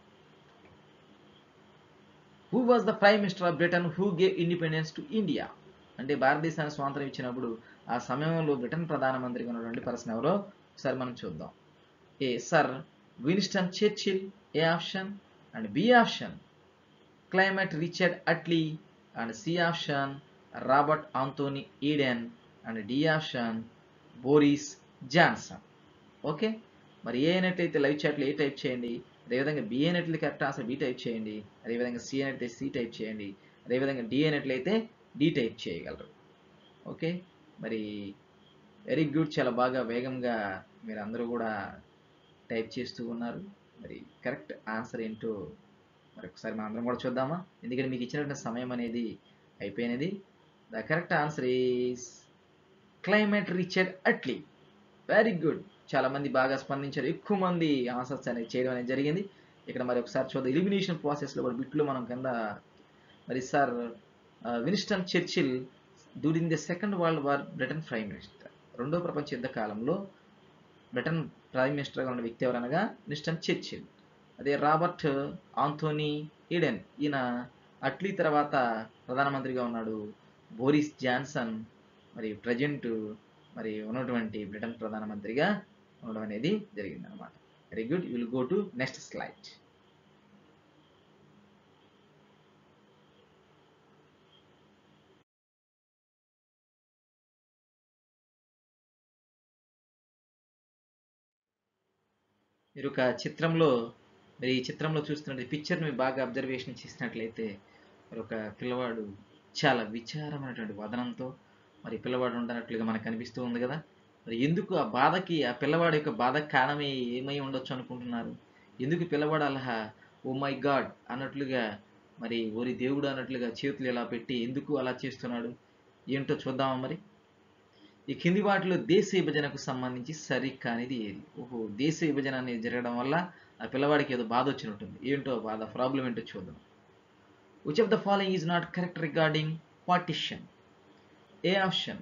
[SPEAKER 1] who was the prime minister of Britain who gave independence to India అంటే భారతదేశానికి స్వాతంత్రం ఇచ్చినప్పుడు ఆ సమయంలో బ్రిటన్ ప్రధానమంత్రిగా ఉన్నటువంటి పర్సన్ ఎవరో ఒకసారి మనం చూద్దాం A sir Winston Churchill A option and B option Clement Richard Attlee and C option Robert Anthony Eden and D option Boris Johnson okay మరి ఏ అయినట్లయితే లైవ్ చాట్లో ఏ టైప్ చేయండి అదేవిధంగా బి అయినట్లయితే కరెక్ట్ ఆన్సర్ బి టైప్ చేయండి అదేవిధంగా C అయినట్లయితే C type చేయండి అదేవిధంగా డి అయినట్లయితే డి టైప్ చేయగలరు ఓకే మరి వెరీ గుడ్ చాలా బాగా వేగంగా మీరు అందరూ కూడా టైప్ చేస్తూ ఉన్నారు మరి కరెక్ట్ ఆన్సర్ ఏంటో మరి ఒకసారి మనం అందరం కూడా చూద్దామా ఎందుకంటే మీకు ఇచ్చినటువంటి సమయం అనేది అయిపోయినది the correct answer is Clement Richard Attlee very good చాలా మంది బాగా స్పందించారు ఎక్కువ మంది ఆన్సర్స్ అనేది చేయడం అనేది జరిగింది ఇక్కడ మరి ఒకసారి చూద్దాం ఎలిమినేషన్ ప్రాసెస్లో కూడా బిట్లు మనం కింద మరి sir Winston Churchill during the second world war Britain prime minister రెండో ప్రపంచ యుద్ధ కాలంలో బ్రిటన్ ప్రైమ్ మినిస్టర్గా ఉన్న వ్యక్తి ఎవరనగా నిస్టన్ చర్చిల్ అదే రాబర్ట్ ఆంథోనీ ఈడెన్ ఈయన అట్లీ తర్వాత ప్రధానమంత్రిగా ఉన్నాడు బోరిస్ జాన్సన్ మరి ప్రజెంట్ మరి ఉన్నటువంటి బ్రిటన్ ప్రధానమంత్రిగా ఉండడం అనేది జరిగింది అనమాట very good will go to next slide మీరు ఒక చిత్రంలో మరి ఈ చిత్రంలో చూస్తున్నట్టు పిక్చర్ని బాగా అబ్జర్వేషన్ చేసినట్లయితే మరి ఒక పిల్లవాడు చాలా విచారమైనటువంటి వదనంతో మరి పిల్లవాడు ఉండనట్లుగా మనకు కనిపిస్తూ ఉంది కదా మరి ఎందుకు ఆ బాధకి ఆ పిల్లవాడి యొక్క బాధ కారణమే ఏమై ఉండొచ్చు అనుకుంటున్నారు ఎందుకు పిల్లవాడు అలా ఓ మై గాడ్ అన్నట్లుగా మరి ఓరి దేవుడు అన్నట్లుగా చేతులు ఇలా పెట్టి ఎందుకు అలా చేస్తున్నాడు ఏంటో చూద్దామా మరి ఈ కింది వాటిలో దేశ విభజనకు సంబంధించి సరికానిది ఏది ఓహో దేశ విభజన అనేది జరగడం వల్ల ఆ పిల్లవాడికి ఏదో బాధ వచ్చినట్టుంది ఏంటో బాధ ప్రాబ్లం ఏంటో చూద్దాం which of the following is not correct regarding partition A option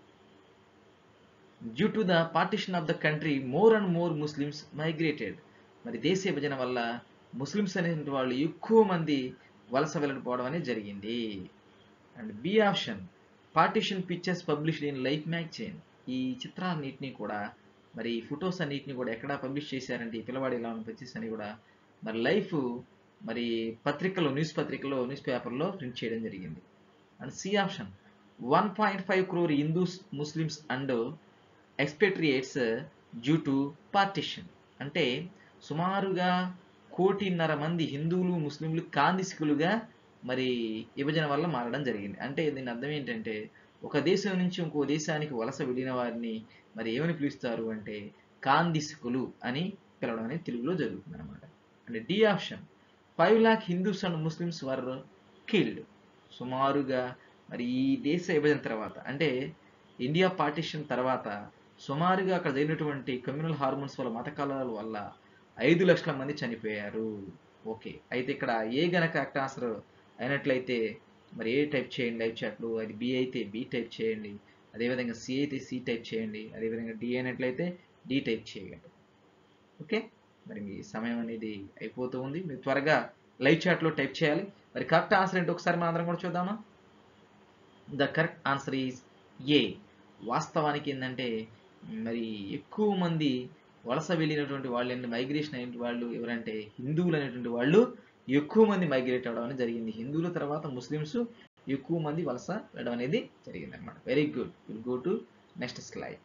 [SPEAKER 1] due to the partition of the country more and more Muslims migrated మరి దేశ విభజన వల్ల ముస్లిమ్స్ అనేటువంటి వాళ్ళు ఎక్కువ మంది వలస వెళ్ళిపోవడం అనేది జరిగింది and B option partition pictures published in Life magazine ఈ చిత్రాలన్నింటినీ కూడా మరి ఫొటోస్ అన్నిటిని కూడా ఎక్కడ పబ్లిష్ చేశారంటే ఈ పిల్లవాడు ఇలా ఉన్న పిక్చర్స్ అని కూడా మరి లైఫ్ మరి పత్రికలో న్యూస్ పత్రికలో న్యూస్ పేపర్లో ప్రింట్ చేయడం జరిగింది and C option one point five crore Hindus Muslims and expatriates due to partition అంటే సుమారుగా కోటిన్నర మంది హిందువులు ముస్లింలు కాందిసికులుగా మరి విభజన వల్ల మారడం జరిగింది అంటే దీని అర్థం ఏంటంటే ఒక దేశం నుంచి ఇంకో దేశానికి వలస వెళ్ళిన వారిని మరి ఏమని పిలుస్తారు అంటే కాందిసికులు అని పిలవడం అనేది తెలుగులో జరుగుతుంది అనమాట అంటే D option five lakh Hindus and Muslims were killed సుమారుగా మరి ఈ దేశ విభజన తర్వాత అంటే ఇండియా పార్టిషన్ తర్వాత సుమారుగా అక్కడ జరిగినటువంటి కమ్యూనల్ హార్మోన్స్ వల్ల మత కలహాల వల్ల ఐదు లక్షల మంది చనిపోయారు ఓకే అయితే ఇక్కడ ఏ గనక కరెక్ట్ ఆన్సర్ అయినట్లయితే మరి ఏ టైప్ చేయండి లైవ్ చాట్లు అది బి అయితే బి టైప్ చేయండి అదేవిధంగా సి అయితే సి టైప్ చేయండి అదేవిధంగా డి అయినట్లయితే డి టైప్ చేయండి ఓకే మరి మీ సమయం అనేది అయిపోతూ ఉంది మీరు త్వరగా లైవ్ చాట్లో టైప్ చేయాలి మరి కరెక్ట్ ఆన్సర్ ఏంటి ఒకసారి మనం అందరం కూడా చూద్దామా the correct answer is A వాస్తవానికి ఏంటంటే మరి ఎక్కువ మంది వలస వెళ్ళినటువంటి వాళ్ళు ఏంటి మైగ్రేషన్ అయిన వాళ్ళు ఎవరంటే హిందువులు అనేటువంటి వాళ్ళు ఎక్కువ మంది మైగ్రేట్ అవ్వడం అనేది జరిగింది హిందువుల తర్వాత ముస్లిమ్స్ ఎక్కువ మంది వలస వెళ్ళడం అనేది జరిగింది అనమాట very good will go to next slide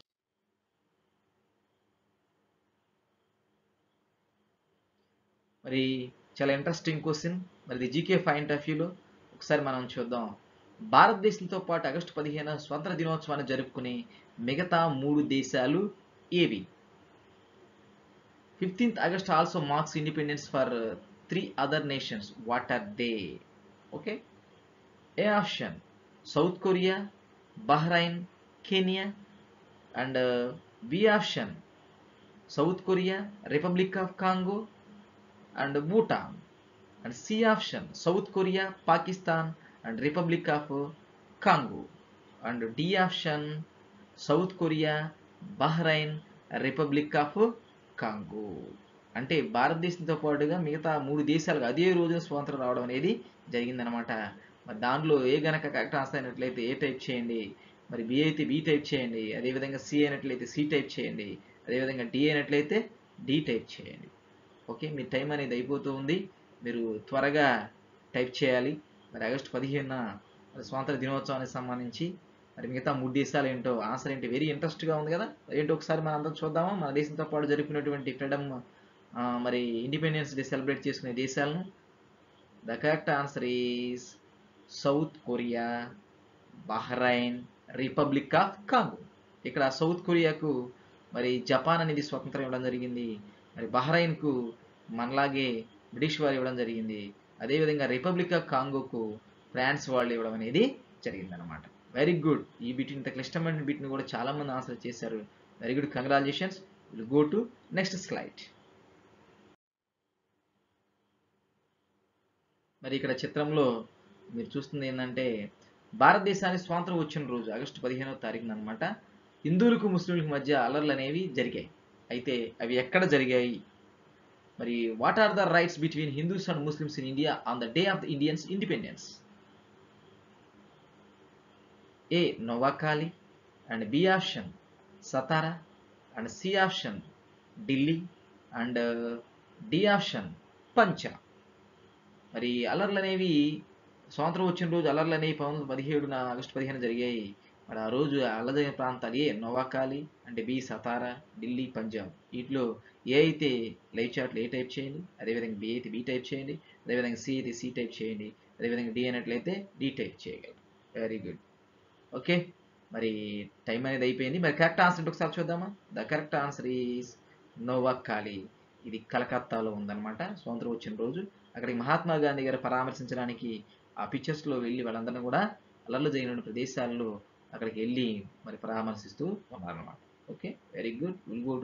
[SPEAKER 1] మరి చాలా ఇంట్రెస్టింగ్ క్వశ్చన్ మరి ఇది జీకే పాయింట్ ఆఫ్ వ్యూలో ఒకసారి మనం చూద్దాం భారతదేశంతో పాటు ఆగస్టు పదిహేను స్వాతంత్ర దినోత్సవాన్ని జరుపుకునే మిగతా మూడు దేశాలు ఏవి fifteenth August also marks independence for three other nations what are they okay A option South Korea Bahrain Kenya and B option South Korea Republic of Congo and Bhutan and C option South Korea Pakistan and Republic of Congo and D option South Korea Bahrain Republic of Congo అంటే భారతదేశంతో పాటుగా మిగతా మూడు దేశాలకు అదే రోజున స్వాతంత్రం రావడం అనేది జరిగిందనమాట మరి దాంట్లో ఏ గనక కరెక్ట్ ఆన్సర్ అయినట్లయితే ఏ టైప్ చేయండి మరి బి అయితే బి టైప్ చేయండి అదేవిధంగా సి అయినట్లయితే సి టైప్ చేయండి అదేవిధంగా డి అయినట్లయితే డి టైప్ చేయండి ఓకే మీ టైం అనేది అయిపోతూ ఉంది మీరు త్వరగా టైప్ చేయాలి మరి ఆగస్టు పదిహేనున మరి స్వాతంత్ర దినోత్సవానికి సంబంధించి మరి మిగతా మూడు దేశాలు ఏంటో ఆన్సర్ ఏంటి వెరీ ఇంట్రెస్ట్గా ఉంది కదా ఏంటో ఒకసారి మనం అందరం చూద్దామా మన దేశంతో పాటు జరుపుకునేటువంటి ఫ్రీడమ్ మరి ఇండిపెండెన్స్ డే సెలబ్రేట్ చేసుకునే దేశాలను the correct answer is South Korea Bahrain Republic of Congo ఇక్కడ సౌత్ కొరియాకు మరి జపాన్ అనేది స్వతంత్రం ఇవ్వడం జరిగింది మరి బహ్రైన్కు మనలాగే బ్రిటిష్ వారు ఇవ్వడం జరిగింది అదేవిధంగా రిపబ్లిక్ ఆఫ్ కాంగోకు ఫ్రాన్స్ వాళ్ళు ఇవ్వడం అనేది జరిగిందనమాట వెరీ గుడ్ ఈ బిట్ ఇంత క్లిష్టమైన బిట్ని కూడా చాలా మంది ఆన్సర్ చేశారు very good congratulations will go to next slide మరి ఇక్కడ చిత్రంలో మీరు చూస్తుంది ఏంటంటే భారతదేశానికి స్వాతంత్రం వచ్చిన రోజు ఆగస్టు పదిహేనవ తారీఖున అనమాట హిందువులకు ముస్లింలకు మధ్య అల్లర్లు అనేవి జరిగాయి అయితే అవి ఎక్కడ జరిగాయి మరి what are the riots between Hindus and Muslims in India on the day of the Indians independence A Noakhali and B option Satara and C option Delhi and D option పంచా మరి అలర్లు అనేవి స్వాతంత్రం వచ్చిన రోజు అలర్లు అనేవి పంతొమ్మిది పదిహేడున ఆగస్టు పదిహేను జరిగాయి మరి ఆ రోజు అల్లదైన ప్రాంతాలు ఏ నోవాకాలి అంటే బి సతారా ఢిల్లీ పంజాబ్ వీటిలో ఏ అయితే లైవ్ చాట్లు ఏ టైప్ చేయండి అదేవిధంగా బి అయితే బి టైప్ చేయండి అదేవిధంగా సి అయితే సి టైప్ చేయండి అదేవిధంగా డి అయినట్లయితే డి టైప్ చేయగలరు వెరీ గుడ్ ఓకే మరి టైం అనేది అయిపోయింది మరి కరెక్ట్ ఆన్సర్ ఏంటో ఒకసారి చూద్దామా the correct answer is Noakhali ఇది కలకత్తాలో ఉందన్నమాట స్వాతంత్రం వచ్చిన రోజు అక్కడికి మహాత్మా గాంధీ గారు పరామర్శించడానికి ఆ పిక్చర్స్లో వెళ్ళి వాళ్ళందరినీ కూడా అల్లర్లు జరిగిన ప్రదేశాల్లో అక్కడికి వెళ్ళి మరి పరామర్శిస్తూ ఉన్నారన్నమాట okay very good will go to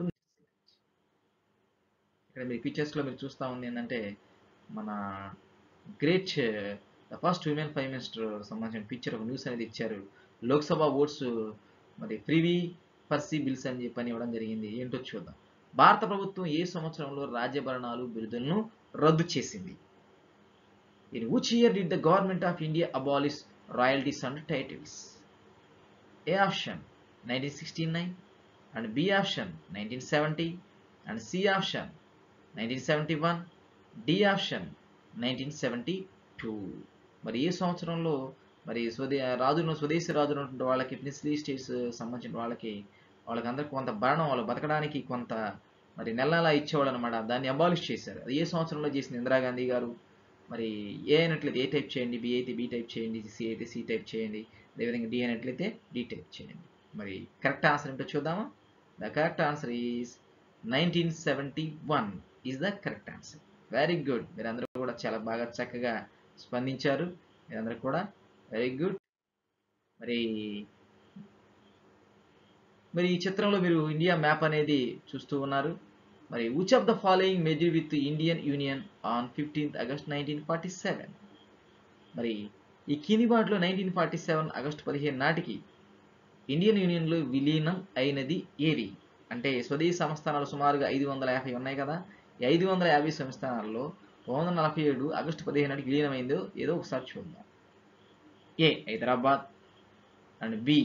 [SPEAKER 1] ఇక్కడ మీరు పిక్చర్స్లో మీరు చూస్తూ ఉంది ఏంటంటే మన great the first women prime minister సంబంధించిన పిక్చర్ ఒక న్యూస్ అనేది ఇచ్చారు లోక్సభ ఓట్స్ మరి ప్రివీ పర్సీ బిల్స్ అని చెప్పని ఇవ్వడం జరిగింది ఏంటో చూద్దాం భారత ప్రభుత్వం ఏ సంవత్సరంలో రాజ్యభరణాలు బిరుదులను రద్దు చేసింది in which year did the government of India abolish royalties and titles A option nineteen sixty nine and B option nineteen seventy and C option nineteen seventy one D option nineteen seventy two మరి ఏ సంవత్సరంలో మరి స్వదే రాజును స్వదేశీ రాజులు ఉన్నటువంటి వాళ్ళకి princely states సంబంధించిన వాళ్ళకి వాళ్ళకి అందరికి కొంత భరణం వాళ్ళు బతకడానికి కొంత మరి నెల నెల ఇచ్చేవాళ్ళు అనమాట దాన్ని అబాలిష్ చేశారు అది ఏ సంవత్సరంలో చేసింది ఇందిరాగాంధీ గారు మరి ఏ అయినట్లయితే ఏ టైప్ చేయండి బి అయితే బి టైప్ చేయండి సి అయితే సి టైప్ చేయండి అదేవిధంగా డి అయినట్లయితే డి టైప్ చేయండి మరి కరెక్ట్ ఆన్సర్ ఏంటో చూద్దామా the correct answer is nineteen seventy one is the correct answer very good మీరందరూ కూడా చాలా బాగా చక్కగా స్పందించారు మీరందరూ కూడా వెరీ గుడ్ మరి మరి ఈ చిత్రంలో మీరు ఇండియా మ్యాప్ అనేది చూస్తూ ఉన్నారు మరి విచ్ ఆఫ్ ద ఫాలోయింగ్ మెజర్ with Indian union on fifteenth August nineteen forty seven మరి ఈ కింది వాటిలో నైన్టీన్ ఫార్టీ సెవెన్ ఆగస్టు పదిహేను నాటికి ఇండియన్ యూనియన్లో విలీనం అయినది ఏది అంటే స్వదేశీ సంస్థానాలు సుమారుగా ఐదు వందల యాభై ఉన్నాయి కదా ఈ ఐదు వందల యాభై సంస్థానాల్లో రెండు వందల నలభై ఏడు ఆగస్టు పదిహేను నాటికి విలీనమైందో ఏదో ఒకసారి చూద్దాం A Hyderabad and B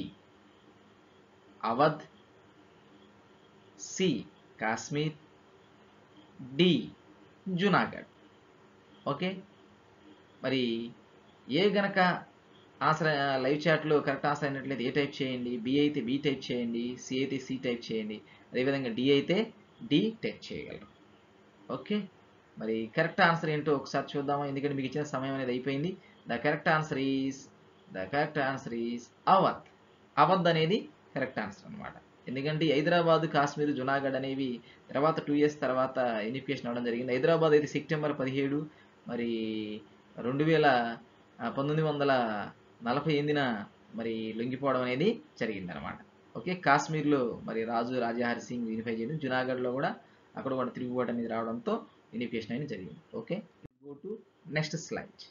[SPEAKER 1] Awadh C Kashmir D Junagadh okay మరి ఏ గనక ఆన్సర్ లైవ్ చాట్లో కరెక్ట్ ఆన్సర్ అయినట్లయితే ఏ టైప్ చేయండి బి అయితే బి టైప్ చేయండి సి అయితే సి టైప్ చేయండి అదేవిధంగా డి అయితే డి టైప్ చేయగలరు ఓకే మరి కరెక్ట్ ఆన్సర్ ఏంటో ఒకసారి చూద్దామా ఎందుకంటే మీకు ఇచ్చిన సమయం అనేది అయిపోయింది the correct answer is the correct answer is Awadh Awadh అనేది కరెక్ట్ ఆన్సర్ అనమాట ఎందుకంటే హైదరాబాద్ కాశ్మీర్ జునాగఢ్ అనేవి తర్వాత టూ ఇయర్స్ తర్వాత యూనిఫికేషన్ అవ్వడం జరిగింది హైదరాబాద్ అయితే సెప్టెంబర్ పదిహేడు మరి రెండు వేల పంతొమ్మిది వందల నలభై ఎనిమిదిన మరి లొంగిపోవడం అనేది జరిగింది అనమాట ఓకే కాశ్మీర్లో మరి రాజు రాజాహరి సింగ్ యూనిఫై చేయడం జునాగఢ్లో కూడా అక్కడ కూడా తిరుగుబాటు అనేది రావడంతో యూనిఫికేషన్ అనేది జరిగింది okay go to next slide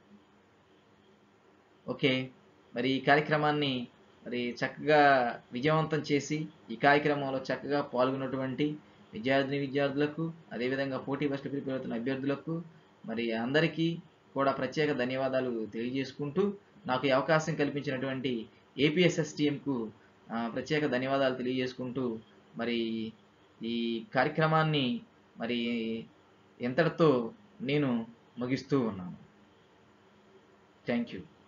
[SPEAKER 1] okay మరి ఈ కార్యక్రమాన్ని మరి చక్కగా విజయవంతం చేసి ఈ కార్యక్రమంలో చక్కగా పాల్గొన్నటువంటి విద్యార్థిని విద్యార్థులకు అదేవిధంగా పోటీ పరీక్షలు ప్రిపేర్ అవుతున్న అభ్యర్థులకు మరి అందరికీ కూడా ప్రత్యేక ధన్యవాదాలు తెలియజేసుకుంటూ నాకు ఈ అవకాశం కల్పించినటువంటి ఏపీఎస్ఎస్టీఎంకు ప్రత్యేక ధన్యవాదాలు తెలియజేసుకుంటూ మరి ఈ కార్యక్రమాన్ని మరి ఎంతటితో నేను ముగిస్తూ ఉన్నాను థ్యాంక్ యూ